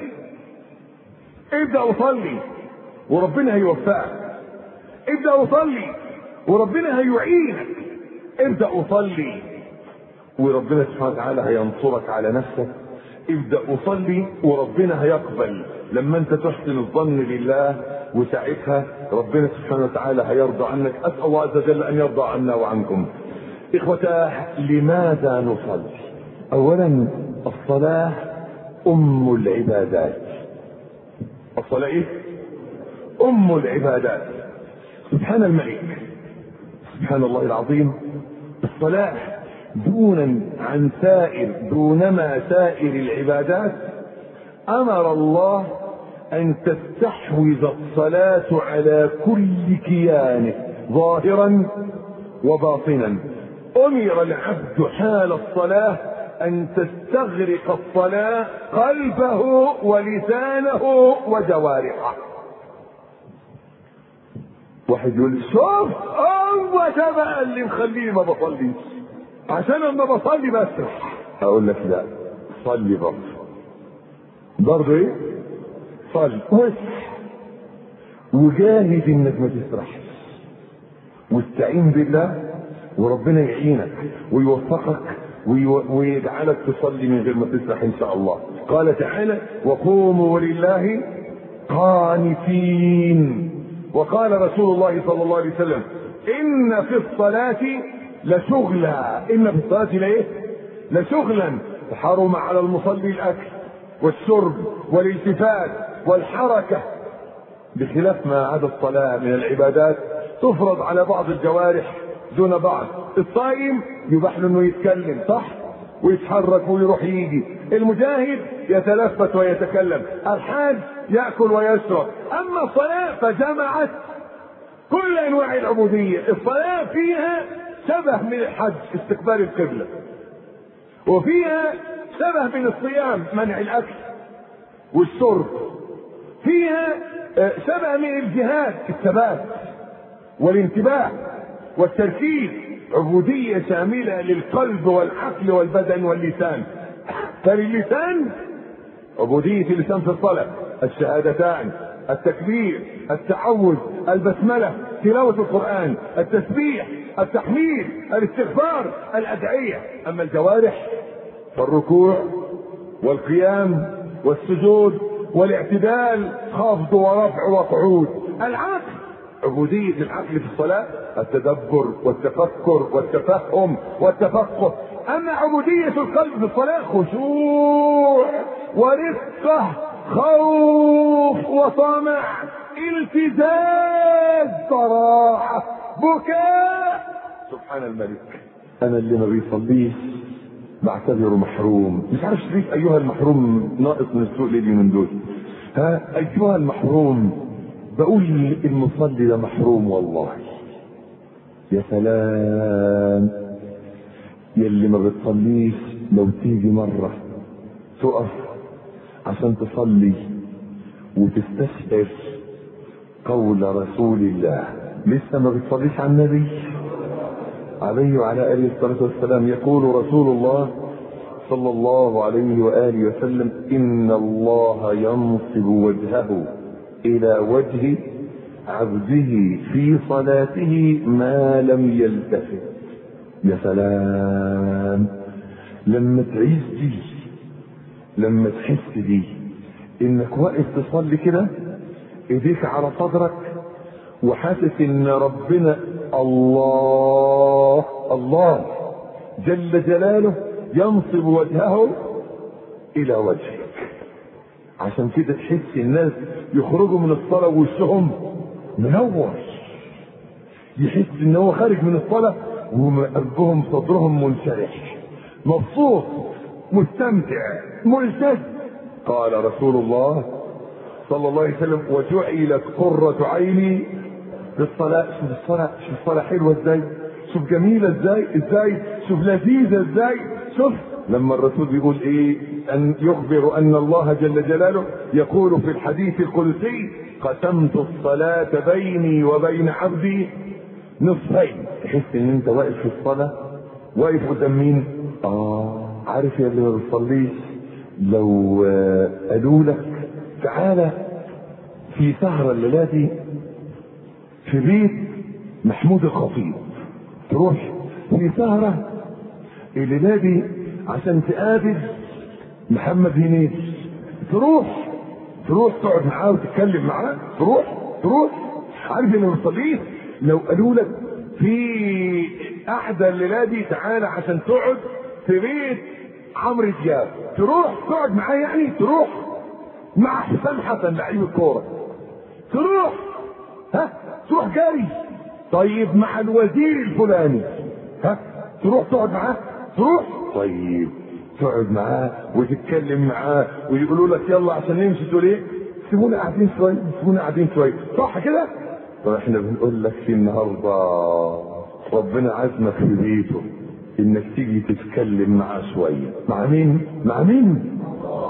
ابدا وصلي وربنا هيوفقك ابدا وصلي وربنا هيعينك ابدا وصلي وربنا سبحانه وتعالى هينصرك على نفسك ابدا وصلي وربنا هيقبل لما انت تحسن الظن لله وساعتها ربنا سبحانه وتعالى هيرضى عنك اسال الله عز وجل ان يرضى عنا وعنكم اخوتاه لماذا نصلي اولا الصلاه ام العبادات الصلاه ايه ام العبادات سبحان الملك سبحان الله العظيم الصلاه دونا عن سائر دونما سائر العبادات امر الله ان تستحوذ الصلاه على كل كيانه ظاهرا وباطنا امر العبد حال الصلاه ان تستغرق الصلاه قلبه ولسانه وجوارحه واحد يقول شوف هو ده بقى اللي مخليني ما بصليش عشان لما بصلي بسرح اقول لك لا صلي برضه برضه ايه صلي واسرح وجاهد انك ما تسرحش واستعين بالله وربنا يعينك ويوفقك ويجعلك تصلي من غير ما تسرح ان شاء الله قال تعالى وقوموا لله قانتين وقال رسول الله صلى الله عليه وسلم ان في الصلاه لشغلا ان في الصلاه لايه لشغلا حرم على المصلي الاكل والشرب والالتفات والحركه بخلاف ما عدا الصلاه من العبادات تفرض على بعض الجوارح دون بعض الصائم يباح له انه يتكلم صح ويتحرك ويروح يجي المجاهد يتلفت ويتكلم الحاج ياكل ويشرب اما الصلاه فجمعت كل انواع العبوديه الصلاه فيها شبه من الحج استقبال القبله وفيها شبه من الصيام منع الاكل والشرب فيها شبه من الجهاد الثبات والانتباه والتركيز عبودية شاملة للقلب والعقل والبدن واللسان فللسان عبودية اللسان في الصلاة الشهادتان التكبير التعوذ البسملة تلاوة القرآن التسبيح التحميد الاستغفار الأدعية أما الجوارح فالركوع والقيام والسجود والاعتدال خفض ورفع وقعود العقل عبودية العقل في الصلاة التدبر والتفكر والتفهم والتفقه أما عبودية القلب في الصلاة خشوع ورقة خوف وطمع التزاز صراحة بكاء سبحان الملك أنا اللي ما بيصليش بعتبره محروم مش عارف ليه أيها المحروم ناقص من السوق ليه من دول ها أيها المحروم بقول المصلي ده محروم والله يا سلام يلي ما بتصليش لو تيجي مرة تقف عشان تصلي وتستشعر قول رسول الله لسه ما بتصليش على النبي عليه وعلى اله الصلاه والسلام يقول رسول الله صلى الله عليه واله وسلم ان الله ينصب وجهه الى وجه عبده في صلاته ما لم يلتفت يا سلام لما تعيش دي لما تحس دي انك واقف تصلي كده ايديك على صدرك وحاسس ان ربنا الله الله جل جلاله ينصب وجهه الى وجهك عشان كده تحس الناس يخرجوا من الصلاة ووشهم منور يحس ان هو خارج من الصلاة وقلبهم صدرهم منشرح مبسوط مستمتع ملتز قال رسول الله صلى الله عليه وسلم وجعلت قرة عيني في الصلاة شوف الصلاة شوف الصلاة حلوة ازاي شوف جميلة ازاي ازاي شوف لذيذة ازاي شوف لما الرسول بيقول ايه ان يخبر ان الله جل جلاله يقول في الحديث القدسي قسمت الصلاة بيني وبين عبدي نصفين تحس ان انت واقف في الصلاة واقف قدام مين اه عارف يا اللي ما بتصليش لو آه، قالوا لك تعالى في سهرة الليلة دي في بيت محمود الخطيب تروح في سهرة الليلة دي عشان تقابل محمد هنيدي تروح تروح تقعد معاه وتتكلم معاه تروح تروح عارف اللي ما بتصليش لو قالوا لك في احدى الليلة دي تعالى عشان تقعد في بيت عمرو دياب تروح تقعد معاه يعني تروح مع حسام حسن لعيب الكوره تروح ها تروح جاري طيب مع الوزير الفلاني ها تروح تقعد معاه تروح طيب تقعد معاه وتتكلم معاه ويقولوا لك يلا عشان نمشي تقول ايه سيبونا قاعدين شويه سيبونا قاعدين شويه صح كده طب احنا بنقول لك في النهارده ربنا عزمك في بيته انك تيجي تتكلم معاه شويه مع مين مع مين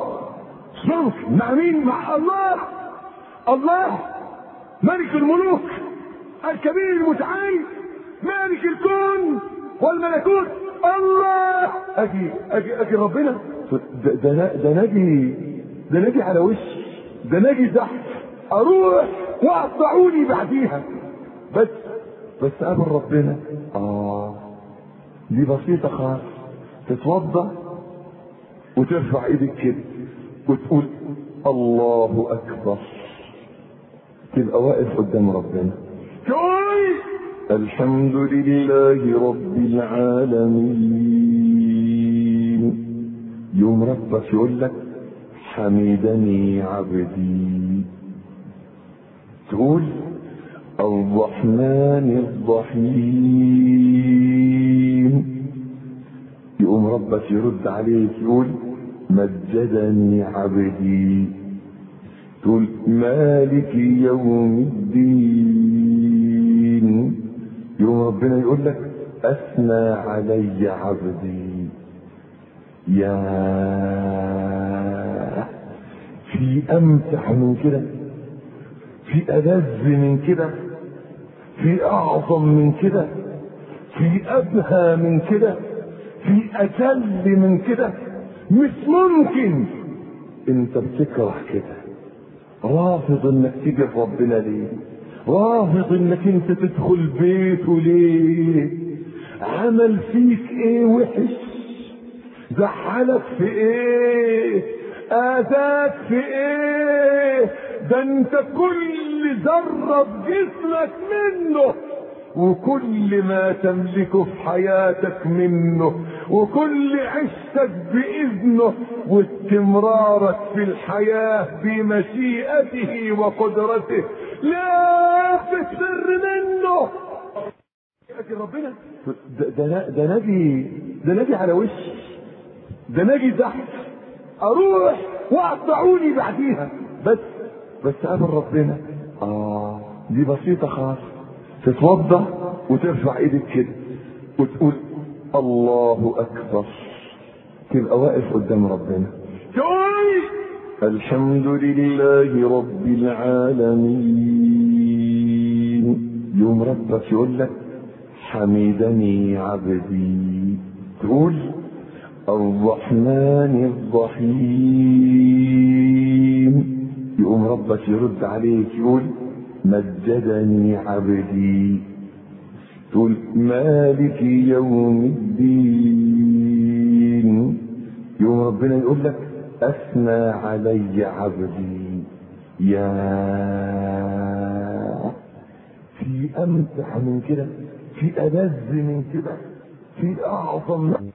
شوف مع مين مع الله الله ملك الملوك الكبير المتعال مالك الكون والملكوت الله اجي اجي اجي ربنا ده ده ده ناجي ده ناجي على وش ده ناجي تحت اروح واقطعوني بعديها بس بس قابل ربنا اه دي بسيطة خالص تتوضا وترفع ايدك كده وتقول الله اكبر تبقى واقف قدام ربنا تقول الحمد لله رب العالمين يوم ربك يقول لك حمدني عبدي تقول الرحمن الرحيم يقوم ربك يرد عليك يقول مجدني عبدي تقول مالك يوم الدين يوم ربنا يقول لك اثنى علي عبدي يا في امتع من كده في ألذ من كده في أعظم من كده في أبهى من كده في أجل من كده مش ممكن انت بتكره كده رافض انك تيجي ربنا ليه رافض انك انت تدخل بيته ليه عمل فيك ايه وحش زعلك في ايه اذاك في ايه ده انت كل ذرة في جسمك منه وكل ما تملكه في حياتك منه وكل عشتك بإذنه واستمرارك في الحياة بمشيئته وقدرته لا تسر منه لكن ربنا ده, ده, ده نبي ده نبي على وش ده نبي تحت اروح واقطعوني بعديها بس بس قابل ربنا اه دي بسيطة خالص تتوضا وترفع ايدك كده وتقول الله اكبر تبقى واقف قدام ربنا تقول الحمد لله رب العالمين يوم ربك يقول لك حمدني عبدي تقول الرحمن الرحيم يقوم ربك يرد عليك يقول مجدني عبدي تقول مالك يوم الدين يوم ربنا يقول لك اثنى علي عبدي يا في امتع من كده في ألذ من كده في أعظم من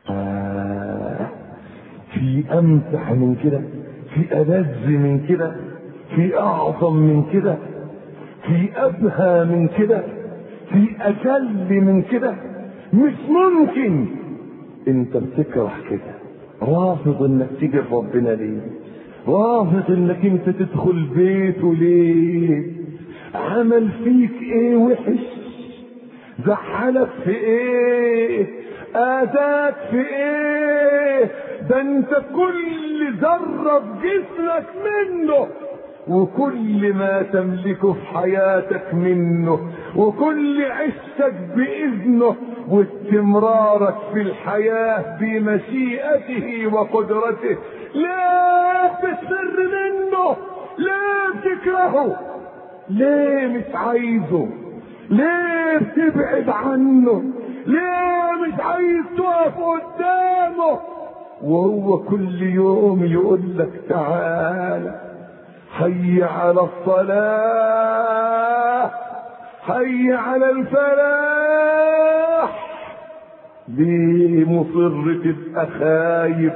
في أمتع من كده في ألذ من كده في أعظم من كده في أبهى من كده في أجل من كده مش ممكن انت بتكره كده رافض انك تيجي ربنا ليه رافض انك انت تدخل بيته ليه عمل فيك ايه وحش زحلك في ايه اذاك في ايه ده انت كل ذرة في جسمك منه وكل ما تملكه في حياتك منه وكل عشتك بإذنه واستمرارك في الحياة بمشيئته وقدرته لا تسر منه لا تكرهه ليه مش عايزه ليه بتبعد عنه ليه مش عايز تقف قدامه وهو كل يوم يقول لك تعالى حي على الصلاة حي على الفلاح ليه مصر تبقى خايف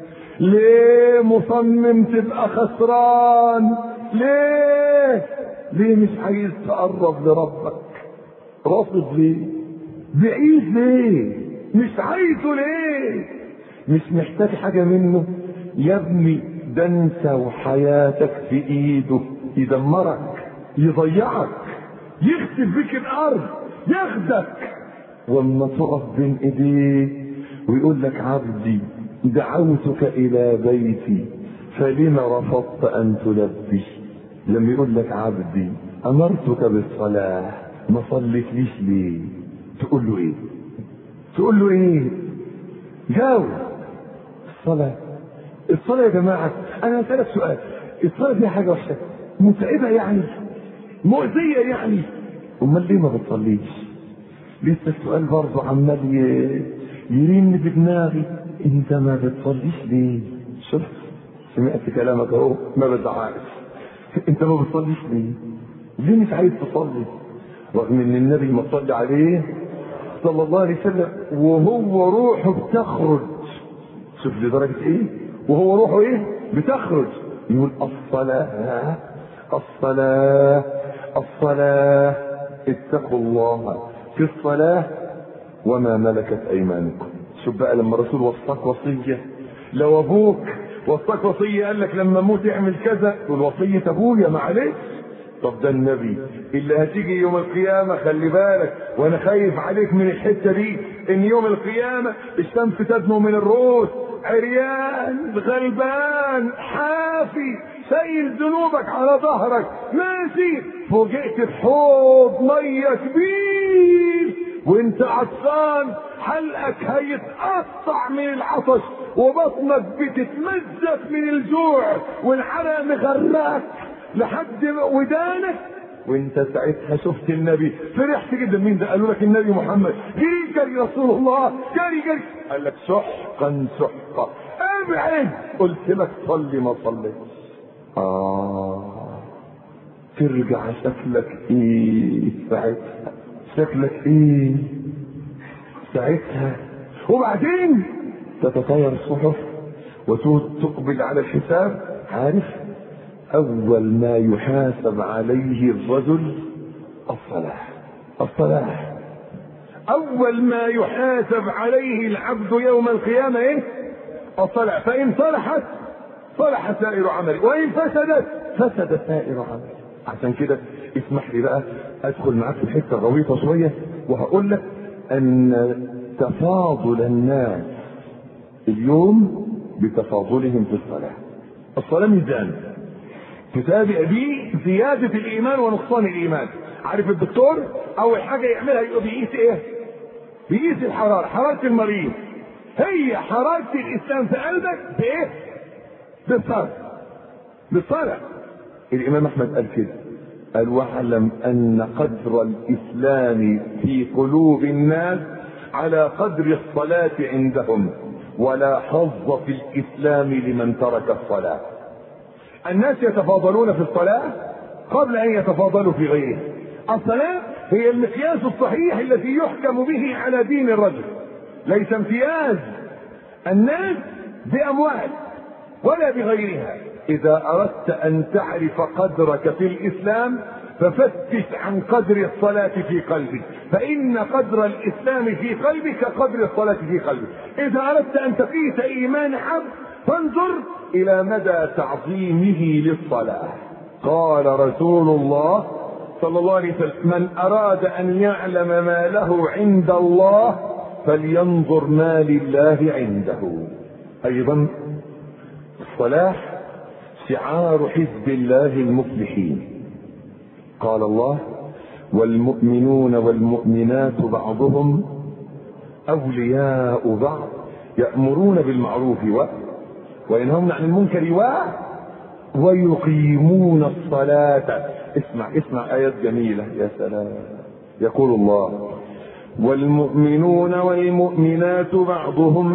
ليه مصمم تبقى خسران ليه ليه مش عايز تقرب لربك رافض ليه بعيد ليه مش عايزه ليه مش محتاج حاجة منه يا ابني ده انت وحياتك في ايده يدمرك يضيعك يخسف بك الارض ياخدك واما تقف بين ايديه ويقول لك عبدي دعوتك الى بيتي فلما رفضت ان تلبي لما يقول لك عبدي امرتك بالصلاه ما صليتليش ليه تقول له ايه تقول له ايه جاوب الصلاه الصلاه يا جماعه انا هسالك سؤال الصلاه فيها حاجه وحشه متعبه يعني مؤذيه يعني امال ليه ما بتصليش لسه السؤال برضه عمال يرن في دماغي انت ما بتصليش ليه شفت سمعت كلامك اهو ما بزعقش انت ما بتصليش ليه ليه مش عايز تصلي رغم ان النبي ما صلى عليه صلى الله عليه وسلم وهو روحه بتخرج شوف لدرجة ايه وهو روحه ايه بتخرج يقول الصلاة الصلاة الصلاة اتقوا الله في الصلاة وما ملكت ايمانكم شوف بقى لما الرسول وصاك وصية لو ابوك وصاك وصية قال لك لما اموت اعمل كذا تقول وصية ابويا معلش طب ده النبي اللي هتيجي يوم القيامة خلي بالك وانا خايف عليك من الحتة دي ان يوم القيامة الشمس تدنو من الرؤوس عريان غلبان حافي شايل ذنوبك على ظهرك ماشي فوجئت بحوض مية كبير وانت عطشان حلقك هيتقطع من العطش وبطنك بتتمزق من الجوع والعرق مغرقك لحد ودانك وانت ساعتها شفت النبي فرحت جدا مين ده قالوا لك النبي محمد جري جري رسول الله جري جري قال لك سحقا سحقا ابعد قلت لك صلي ما صليتش اه ترجع شكلك ايه ساعتها شكلك ايه ساعتها وبعدين تتطاير الصحف وتقبل على الحساب عارف أول ما يحاسب عليه الرجل الصلاة الصلاة أول ما يحاسب عليه العبد يوم القيامة إيه؟ الصلاة فإن صلحت صلح سائر عمله وإن فسدت فسد سائر عمله عشان كده اسمح لي بقى أدخل معاك في الحتة الغويطة شوية وهقول لك أن تفاضل الناس اليوم بتفاضلهم في الصلاة الصلاة ميزان تتابع بيه زيادة الإيمان ونقصان الإيمان عارف الدكتور اول حاجه يعملها يبقى بيقيس ايه بيقيس الحراره حراره المريض هي حراره الاسلام في قلبك بايه بالصلاه بالصلاه الامام احمد قال كده قال واعلم ان قدر الاسلام في قلوب الناس على قدر الصلاه عندهم ولا حظ في الاسلام لمن ترك الصلاه الناس يتفاضلون في الصلاه قبل ان يتفاضلوا في غيرها الصلاه هي المقياس الصحيح الذي يحكم به على دين الرجل ليس امتياز الناس باموال ولا بغيرها اذا اردت ان تعرف قدرك في الاسلام ففتش عن قدر الصلاة في قلبك فإن قدر الإسلام في قلبك قدر الصلاة في قلبك إذا أردت أن تقيس إيمان عبد فانظر إلى مدى تعظيمه للصلاة قال رسول الله صلى الله عليه وسلم من أراد أن يعلم ما له عند الله فلينظر ما لله عنده أيضا الصلاة شعار حزب الله المفلحين قال الله والمؤمنون والمؤمنات بعضهم أولياء بعض يأمرون بالمعروف و وينهون عن المنكر و ويقيمون الصلاة اسمع اسمع آيات جميلة يا سلام يقول الله والمؤمنون والمؤمنات بعضهم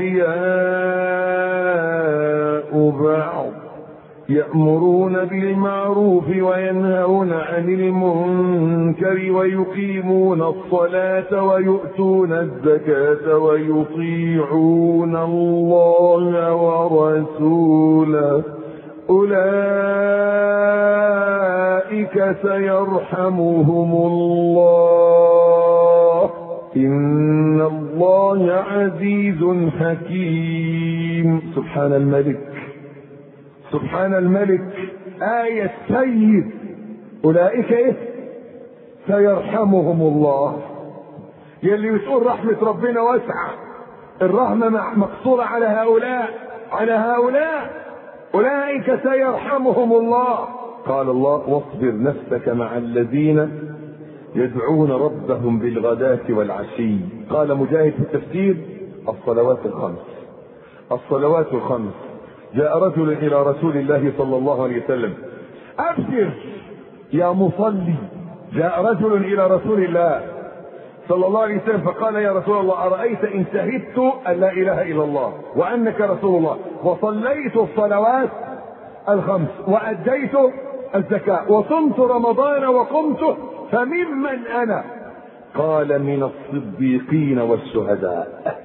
أولياء بعض يأمرون بالمعروف وينهون عن المنكر ويقيمون الصلاة ويؤتون الزكاة ويطيعون الله ورسوله أولئك سيرحمهم الله إن الله عزيز حكيم سبحان الملك سبحان الملك آية سيد أولئك إيه؟ سيرحمهم الله يلي بتقول رحمة ربنا واسعة الرحمة مقصورة على هؤلاء على هؤلاء أولئك سيرحمهم الله قال الله واصبر نفسك مع الذين يدعون ربهم بالغداة والعشي قال مجاهد في التفسير الصلوات الخمس الصلوات الخمس جاء رجل الى رسول الله صلى الله عليه وسلم ابشر يا مصلي جاء رجل الى رسول الله صلى الله عليه وسلم فقال يا رسول الله ارايت ان شهدت ان لا اله الا الله وانك رسول الله وصليت الصلوات الخمس واديت الزكاه وصمت رمضان وقمته فممن انا قال من الصديقين والشهداء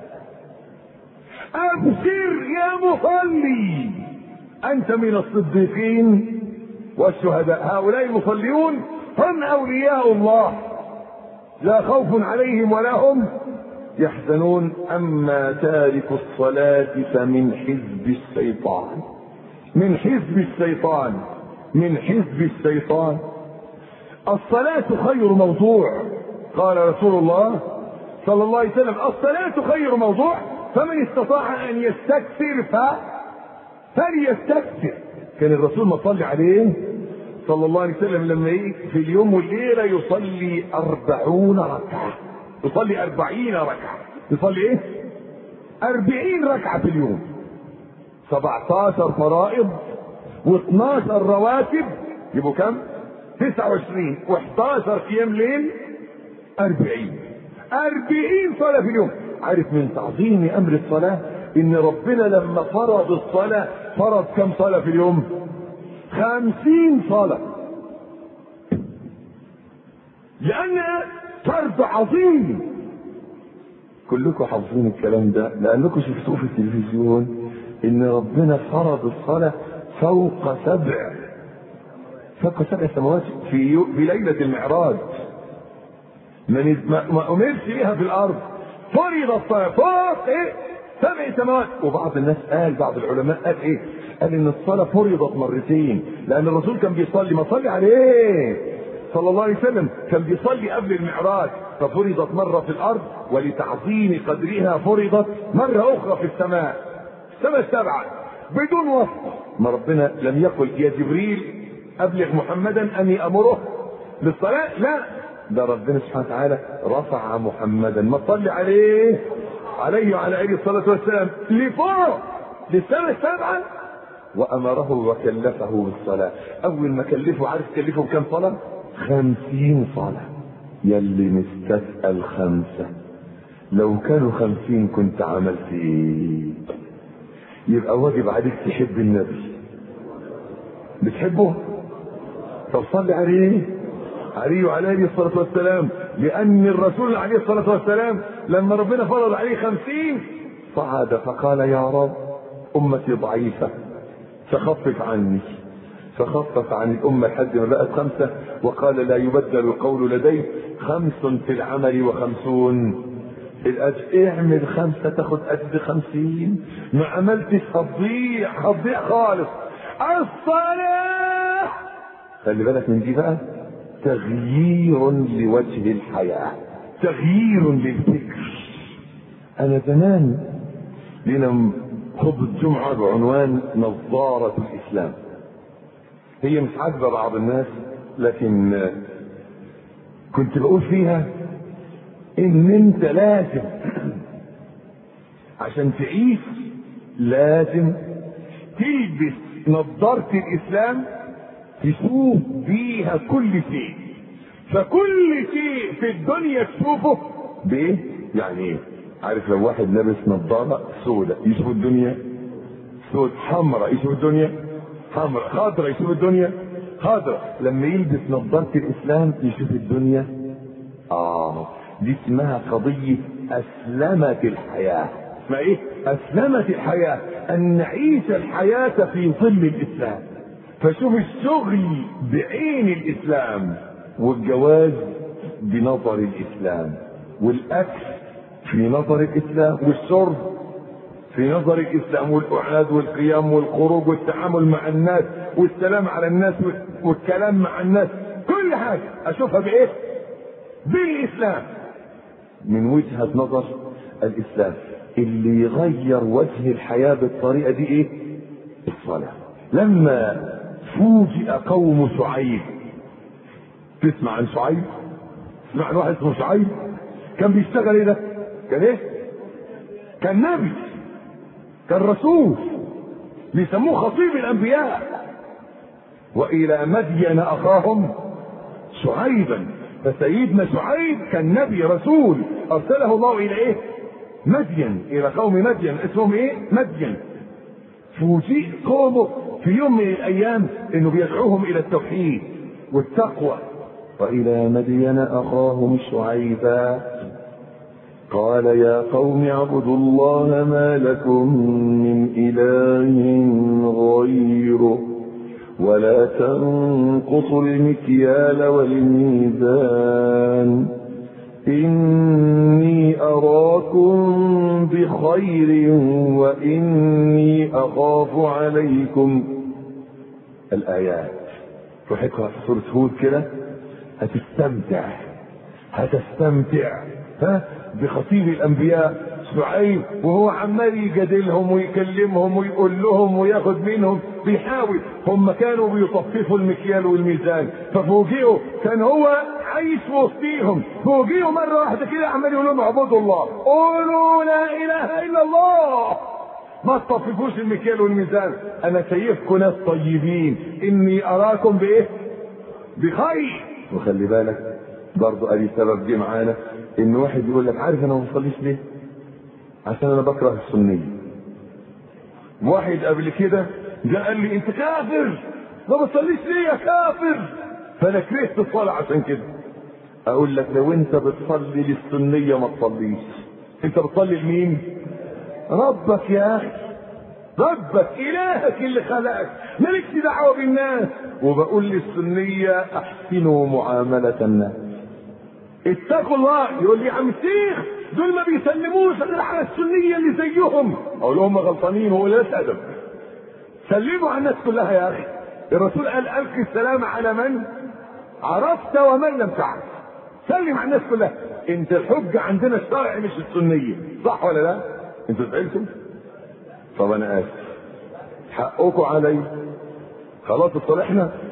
ابشر يا مصلي انت من الصديقين والشهداء هؤلاء المصليون هم اولياء الله لا خوف عليهم ولا هم يحزنون اما تارك الصلاه فمن حزب الشيطان من حزب الشيطان من حزب الشيطان الصلاه خير موضوع قال رسول الله صلى الله عليه وسلم الصلاه خير موضوع فمن استطاع ان يستكثر ف فليستكثر كان الرسول ما صلي عليه صلى الله عليه وسلم لما يجي في اليوم والليله يصلي أربعون ركعه يصلي أربعين ركعه يصلي ايه أربعين ركعه في اليوم 17 فرائض و12 رواتب يبقوا كم 29 و11 قيام ليل 40 40 صلاه في اليوم عارف من تعظيم امر الصلاه ان ربنا لما فرض الصلاه فرض كم صلاه في اليوم خمسين صلاه لانها فرض عظيم كلكم حافظين الكلام ده لانكم شفتوه في التلفزيون ان ربنا فرض الصلاه فوق سبع فوق سبع سماوات في في ليله المعراج من ما امرش بها في الارض فرض الصلاه فوق ايه سبع سماوات وبعض الناس قال بعض العلماء قال ايه قال ان الصلاه فرضت مرتين لان الرسول كان بيصلي ما صلي عليه صلى الله عليه وسلم كان بيصلي قبل المعراج ففرضت مرة في الأرض ولتعظيم قدرها فرضت مرة أخرى في السماء السماء السبعة بدون وصف ما ربنا لم يقل يا جبريل أبلغ محمدا أني أمره للصلاة لا ده ربنا سبحانه وتعالى رفع محمدا ما تصلي عليه عليه وعلى اله الصلاة والسلام لفوق للسنة السابعة وامره وكلفه بالصلاة اول ما كلفه عارف كلفه بكم صلاة خمسين صلاة يلي مستثقل خمسة لو كانوا خمسين كنت عملت ايه يبقى واجب عليك تحب النبي بتحبه طب صلي عليه عليه وعلى اله الصلاه والسلام لان الرسول عليه الصلاه والسلام لما ربنا فرض عليه خمسين صعد فقال يا رب امتي ضعيفه فخفف عني فخفف عن الأمة لحد ما بقت خمسة وقال لا يبدل القول لدي خمس في العمل وخمسون في الأجر اعمل خمسة تاخد أجر خمسين ما عملتش هتضيع هتضيع خالص الصلاة خلي بالك من دي بقى تغيير لوجه الحياة تغيير للفكر أنا زمان لنا خطبة جمعة بعنوان نظارة الإسلام هي مش عاجبة بعض الناس لكن كنت بقول فيها ان انت لازم عشان تعيش لازم تلبس نظارة الاسلام تشوف بيها كل شيء فكل شيء في الدنيا تشوفه بايه يعني ايه عارف لو واحد لابس نظارة سوداء يشوف الدنيا سود حمراء يشوف الدنيا حمراء خضراء يشوف الدنيا خضراء لما يلبس نظارة الإسلام يشوف الدنيا آه دي اسمها قضية أسلمت الحياة اسمها إيه؟ أسلمت الحياة أن نعيش الحياة في ظل الإسلام فشوف الشغل بعين الإسلام والجواز بنظر الإسلام والأكل في نظر الإسلام والشرب في نظر الاسلام والاعاد والقيام والخروج والتعامل مع الناس والسلام على الناس والكلام مع الناس كل حاجه اشوفها بايه؟ بالاسلام من وجهه نظر الاسلام اللي يغير وجه الحياه بالطريقه دي ايه؟ الصلاه لما فوجئ قوم شعيب تسمع عن شعيب؟ تسمع عن واحد اسمه شعيب؟ كان بيشتغل ايه ده؟ كان ايه؟ كان نبي كان رسول بيسموه خطيب الانبياء والى مدين اخاهم شعيبا فسيدنا شعيب كان نبي رسول ارسله الله الى ايه مدين الى قوم مدين اسمهم ايه مدين فوجئ قومه في يوم من الايام انه بيدعوهم الى التوحيد والتقوى والى مدين اخاهم شعيبا قال يا قوم اعبدوا الله ما لكم من إله غيره ولا تنقصوا المكيال والميزان إني أراكم بخير وإني أخاف عليكم الآيات روح اقرأ في سورة هود كده هتستمتع هتستمتع ها بخطيب الانبياء شعيب وهو عمال يجادلهم ويكلمهم ويقول لهم وياخد منهم بيحاول هم كانوا بيطففوا المكيال والميزان ففوجئوا كان هو عايش وسطيهم فوجئوا مره واحده كده عمال يقول لهم اعبدوا الله قولوا لا اله الا الله ما تطففوش المكيال والميزان انا شايفكم ناس طيبين اني اراكم بايه بخير وخلي بالك برضه ادي سبب جه معانا ان واحد يقول لك عارف انا ما بصليش ليه؟ عشان انا بكره السنيه. واحد قبل كده جاء قال لي انت كافر ما بتصليش ليه يا كافر؟ فانا كرهت الصلاه عشان كده. اقول لك لو انت بتصلي للسنيه ما تصليش. انت بتصلي لمين؟ ربك يا اخي. ربك الهك اللي خلقك مالكش دعوه بالناس وبقول للسنيه احسنوا معامله الناس اتقوا الله يقول لي يا عم الشيخ دول ما بيسلموش غير على السنيه اللي زيهم اقول لهم غلطانين هو لا ادب سلموا على الناس كلها يا اخي الرسول قال القي السلام على من عرفت ومن لم تعرف سلم على الناس كلها انت الحجه عندنا الشرع مش السنيه صح ولا لا انتوا زعلتوا طب انا اسف حقكم علي خلاص اتصالحنا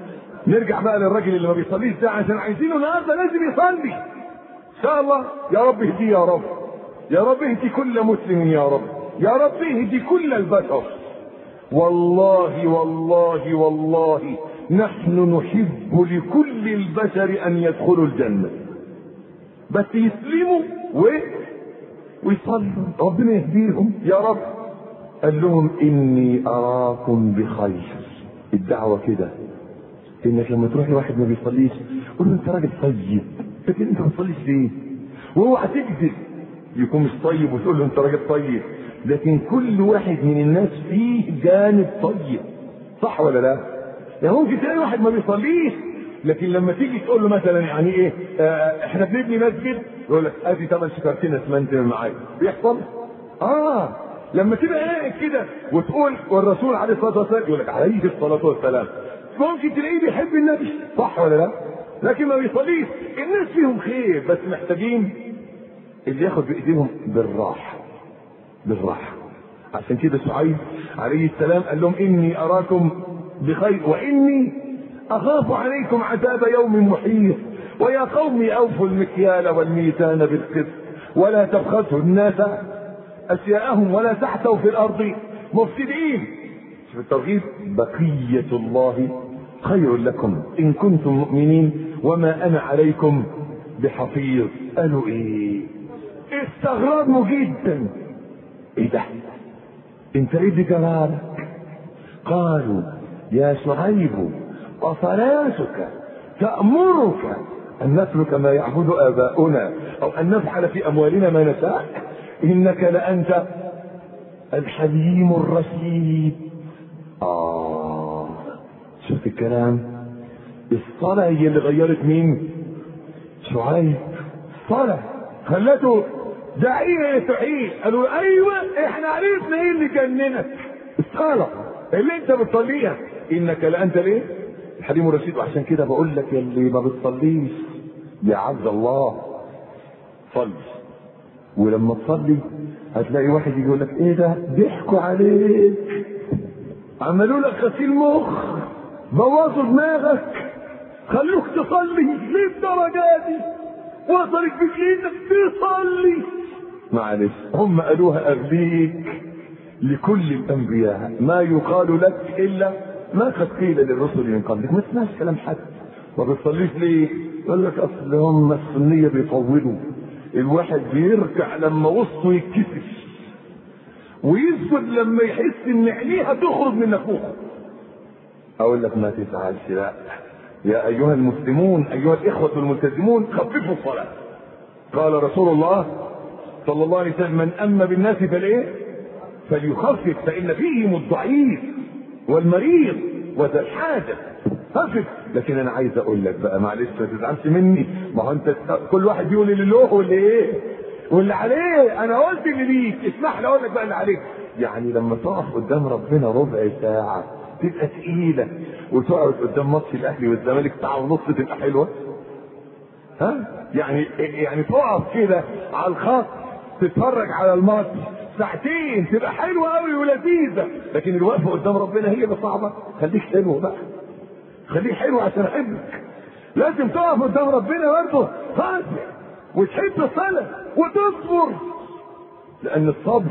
نرجع بقى للراجل اللي ما بيصليش ده عشان عايزينه النهارده لازم يصلي ان شاء الله يا رب اهديه يا رب يا رب اهدي كل مسلم يا رب يا رب اهدي كل البشر والله والله والله نحن نحب لكل البشر ان يدخلوا الجنه بس يسلموا و ويصلوا ربنا يهديهم يا رب قال لهم اني اراكم بخير الدعوه كده انك لما تروح لواحد ما بيصليش قول له انت راجل طيب لكن انت ما بتصليش ليه؟ واوعى تكذب يكون مش طيب وتقول له انت راجل طيب لكن كل واحد من الناس فيه جانب طيب صح ولا لا؟ يعني ممكن تلاقي واحد ما بيصليش لكن لما تيجي تقول له مثلا يعني ايه آه احنا بنبني مسجد يقول لك ادي ثمان شكرتين اسمنت معايا بيحصل؟ اه لما تبقى قاعد كده وتقول والرسول عليه الصلاه والسلام يقول لك عليه الصلاه والسلام ممكن تلاقيه بيحب النبي صح ولا لا؟ لكن ما بيصليش الناس فيهم خير بس محتاجين اللي ياخد بايديهم بالراحه بالراحه عشان كده شعيب عليه السلام قال لهم اني اراكم بخير واني اخاف عليكم عذاب يوم محيط ويا قوم اوفوا المكيال والميزان بالقسط ولا تبخسوا الناس اشياءهم ولا تحتوا في الارض مفسدين شوف الترغيب بقيه الله خير لكم ان كنتم مؤمنين وما انا عليكم بحفيظ قالوا ايه استغربوا جدا ايه ده انت ايه دي جلالك قالوا يا شعيب وصلاتك تأمرك أن نترك ما يعبد آباؤنا أو أن نفعل في أموالنا ما نشاء إنك لأنت الحليم الرشيد آه شفت الكلام الصلاة هي اللي غيرت مين شعيب صلاة خلته داعية يستحيل قالوا ايوه احنا عرفنا ايه اللي جننك الصلاة اللي انت بتصليها انك لانت ليه الحليم الرشيد وعشان كده بقول لك يا اللي ما بتصليش يا عبد الله صلي ولما تصلي هتلاقي واحد يجي يقول لك ايه ده ضحكوا عليك عملوا لك غسيل مخ بوظوا دماغك خلوك تصلي للدرجه دي وصلت بك انك تصلي معلش هم قالوها قبليك لكل الانبياء ما يقال لك الا ما قد قيل للرسل من قبلك ما تسمعش كلام حد ما بتصليش ليه؟ يقول لك اصل هم السنيه بيطولوا الواحد بيركع لما وسطه يتكسف ويسجد لما يحس ان عينيه هتخرج من نافوخه اقول لك ما تزعلش لا يا ايها المسلمون ايها الاخوه الملتزمون خففوا الصلاه قال رسول الله صلى الله عليه وسلم من اما بالناس فالايه فليخفف فان فيهم الضعيف والمريض وذا الحاجه خفف لكن انا عايز اقول لك بقى معلش ما تزعلش مني ما هو انت كل واحد يقول اللي له واللي ايه واللي عليه انا قلت اللي ليك اسمح لي اقول لك بقى اللي عليك يعني لما تقف قدام ربنا ربع ساعه تبقى تقيله وتقعد قدام ماتش الاهلي والزمالك ساعه ونص تبقى حلوه ها يعني يعني تقف كده على الخط تتفرج على الماتش ساعتين تبقى حلوه قوي ولذيذه لكن الوقفه قدام ربنا هي اللي صعبه خليك حلو بقى خليك حلو عشان احبك لازم تقف قدام ربنا برضه خاصة وتحب الصلاه وتصبر لان الصبر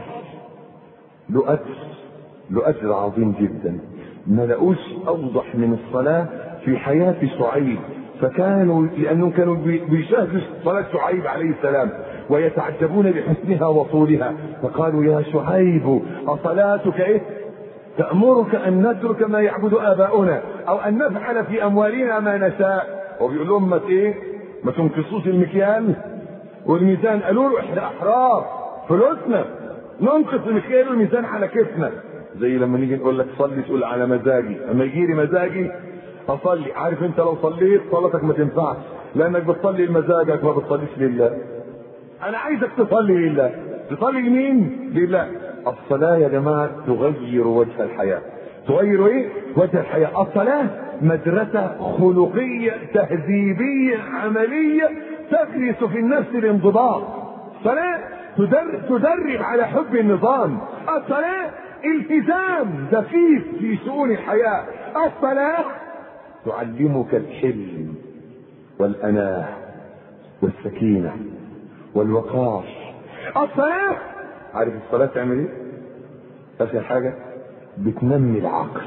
له اجر له اجر عظيم جدا ما لقوش اوضح من الصلاه في حياه شعيب فكانوا لانهم كانوا بيشاهدوا صلاه شعيب عليه السلام ويتعجبون بحسنها وطولها فقالوا يا شعيب اصلاتك ايه تأمرك أن نترك ما يعبد آباؤنا أو أن نفعل في أموالنا ما نشاء وبيقول لهم ما إيه؟ ما تنقصوش المكيال والميزان قالوا له إحنا أحرار فلوسنا ننقص المكيال والميزان على كيفنا زي لما نيجي نقول لك صلي تقول على مزاجي اما يجي لي مزاجي اصلي عارف انت لو صليت صلاتك ما تنفعش لانك بتصلي لمزاجك ما بتصليش لله انا عايزك تصلي لله تصلي لمين لله الصلاة يا جماعة تغير وجه الحياة تغير ايه وجه الحياة الصلاة مدرسة خلقية تهذيبية عملية تغرس في النفس الانضباط صلاة تدرب, تدرب على حب النظام الصلاة التزام دقيق في شؤون الحياة الصلاة تعلمك الحلم والأناة والسكينة والوقار الصلاة عارف الصلاة تعمل ايه؟ آخر حاجة بتنمي العقل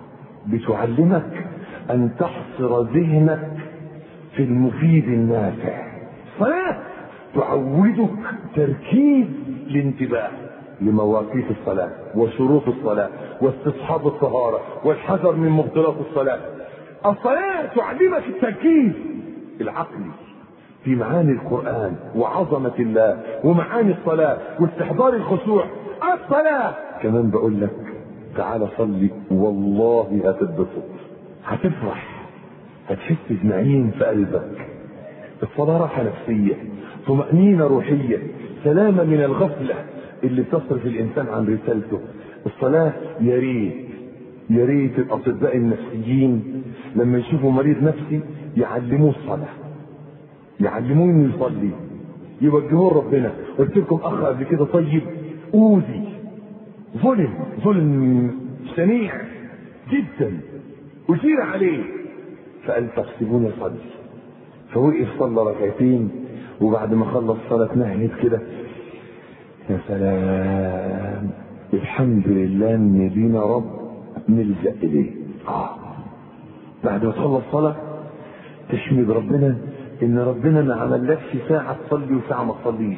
بتعلمك أن تحصر ذهنك في المفيد النافع صلاة تعودك تركيز الانتباه لمواقيت الصلاة وشروط الصلاة واستصحاب الطهارة والحذر من مبطلات الصلاة الصلاة تعلمك التركيز العقلي في معاني القرآن وعظمة الله ومعاني الصلاة واستحضار الخشوع الصلاة كمان بقول لك تعال صلي والله هتتبسط هتفرح هتحس بنعيم في قلبك الصلاة راحة نفسية طمأنينة روحية سلامة من الغفلة اللي بتصرف الإنسان عن رسالته الصلاة يا ريت يا ريت الأطباء النفسيين لما يشوفوا مريض نفسي يعلموه الصلاة يعلموه انه يصلي يوجهوه ربنا قلت لكم اخ قبل كده طيب اوذي ظلم ظلم شنيع جدا أثير عليه فقال تحسبوني صلي فوقف صلى ركعتين وبعد ما خلص صلاة نهيت كده يا سلام الحمد لله ان لينا رب نلجأ اليه اه بعد ما تخلص صلاة تحمد ربنا ان ربنا ما عملكش ساعة تصلي وساعة ما تصليش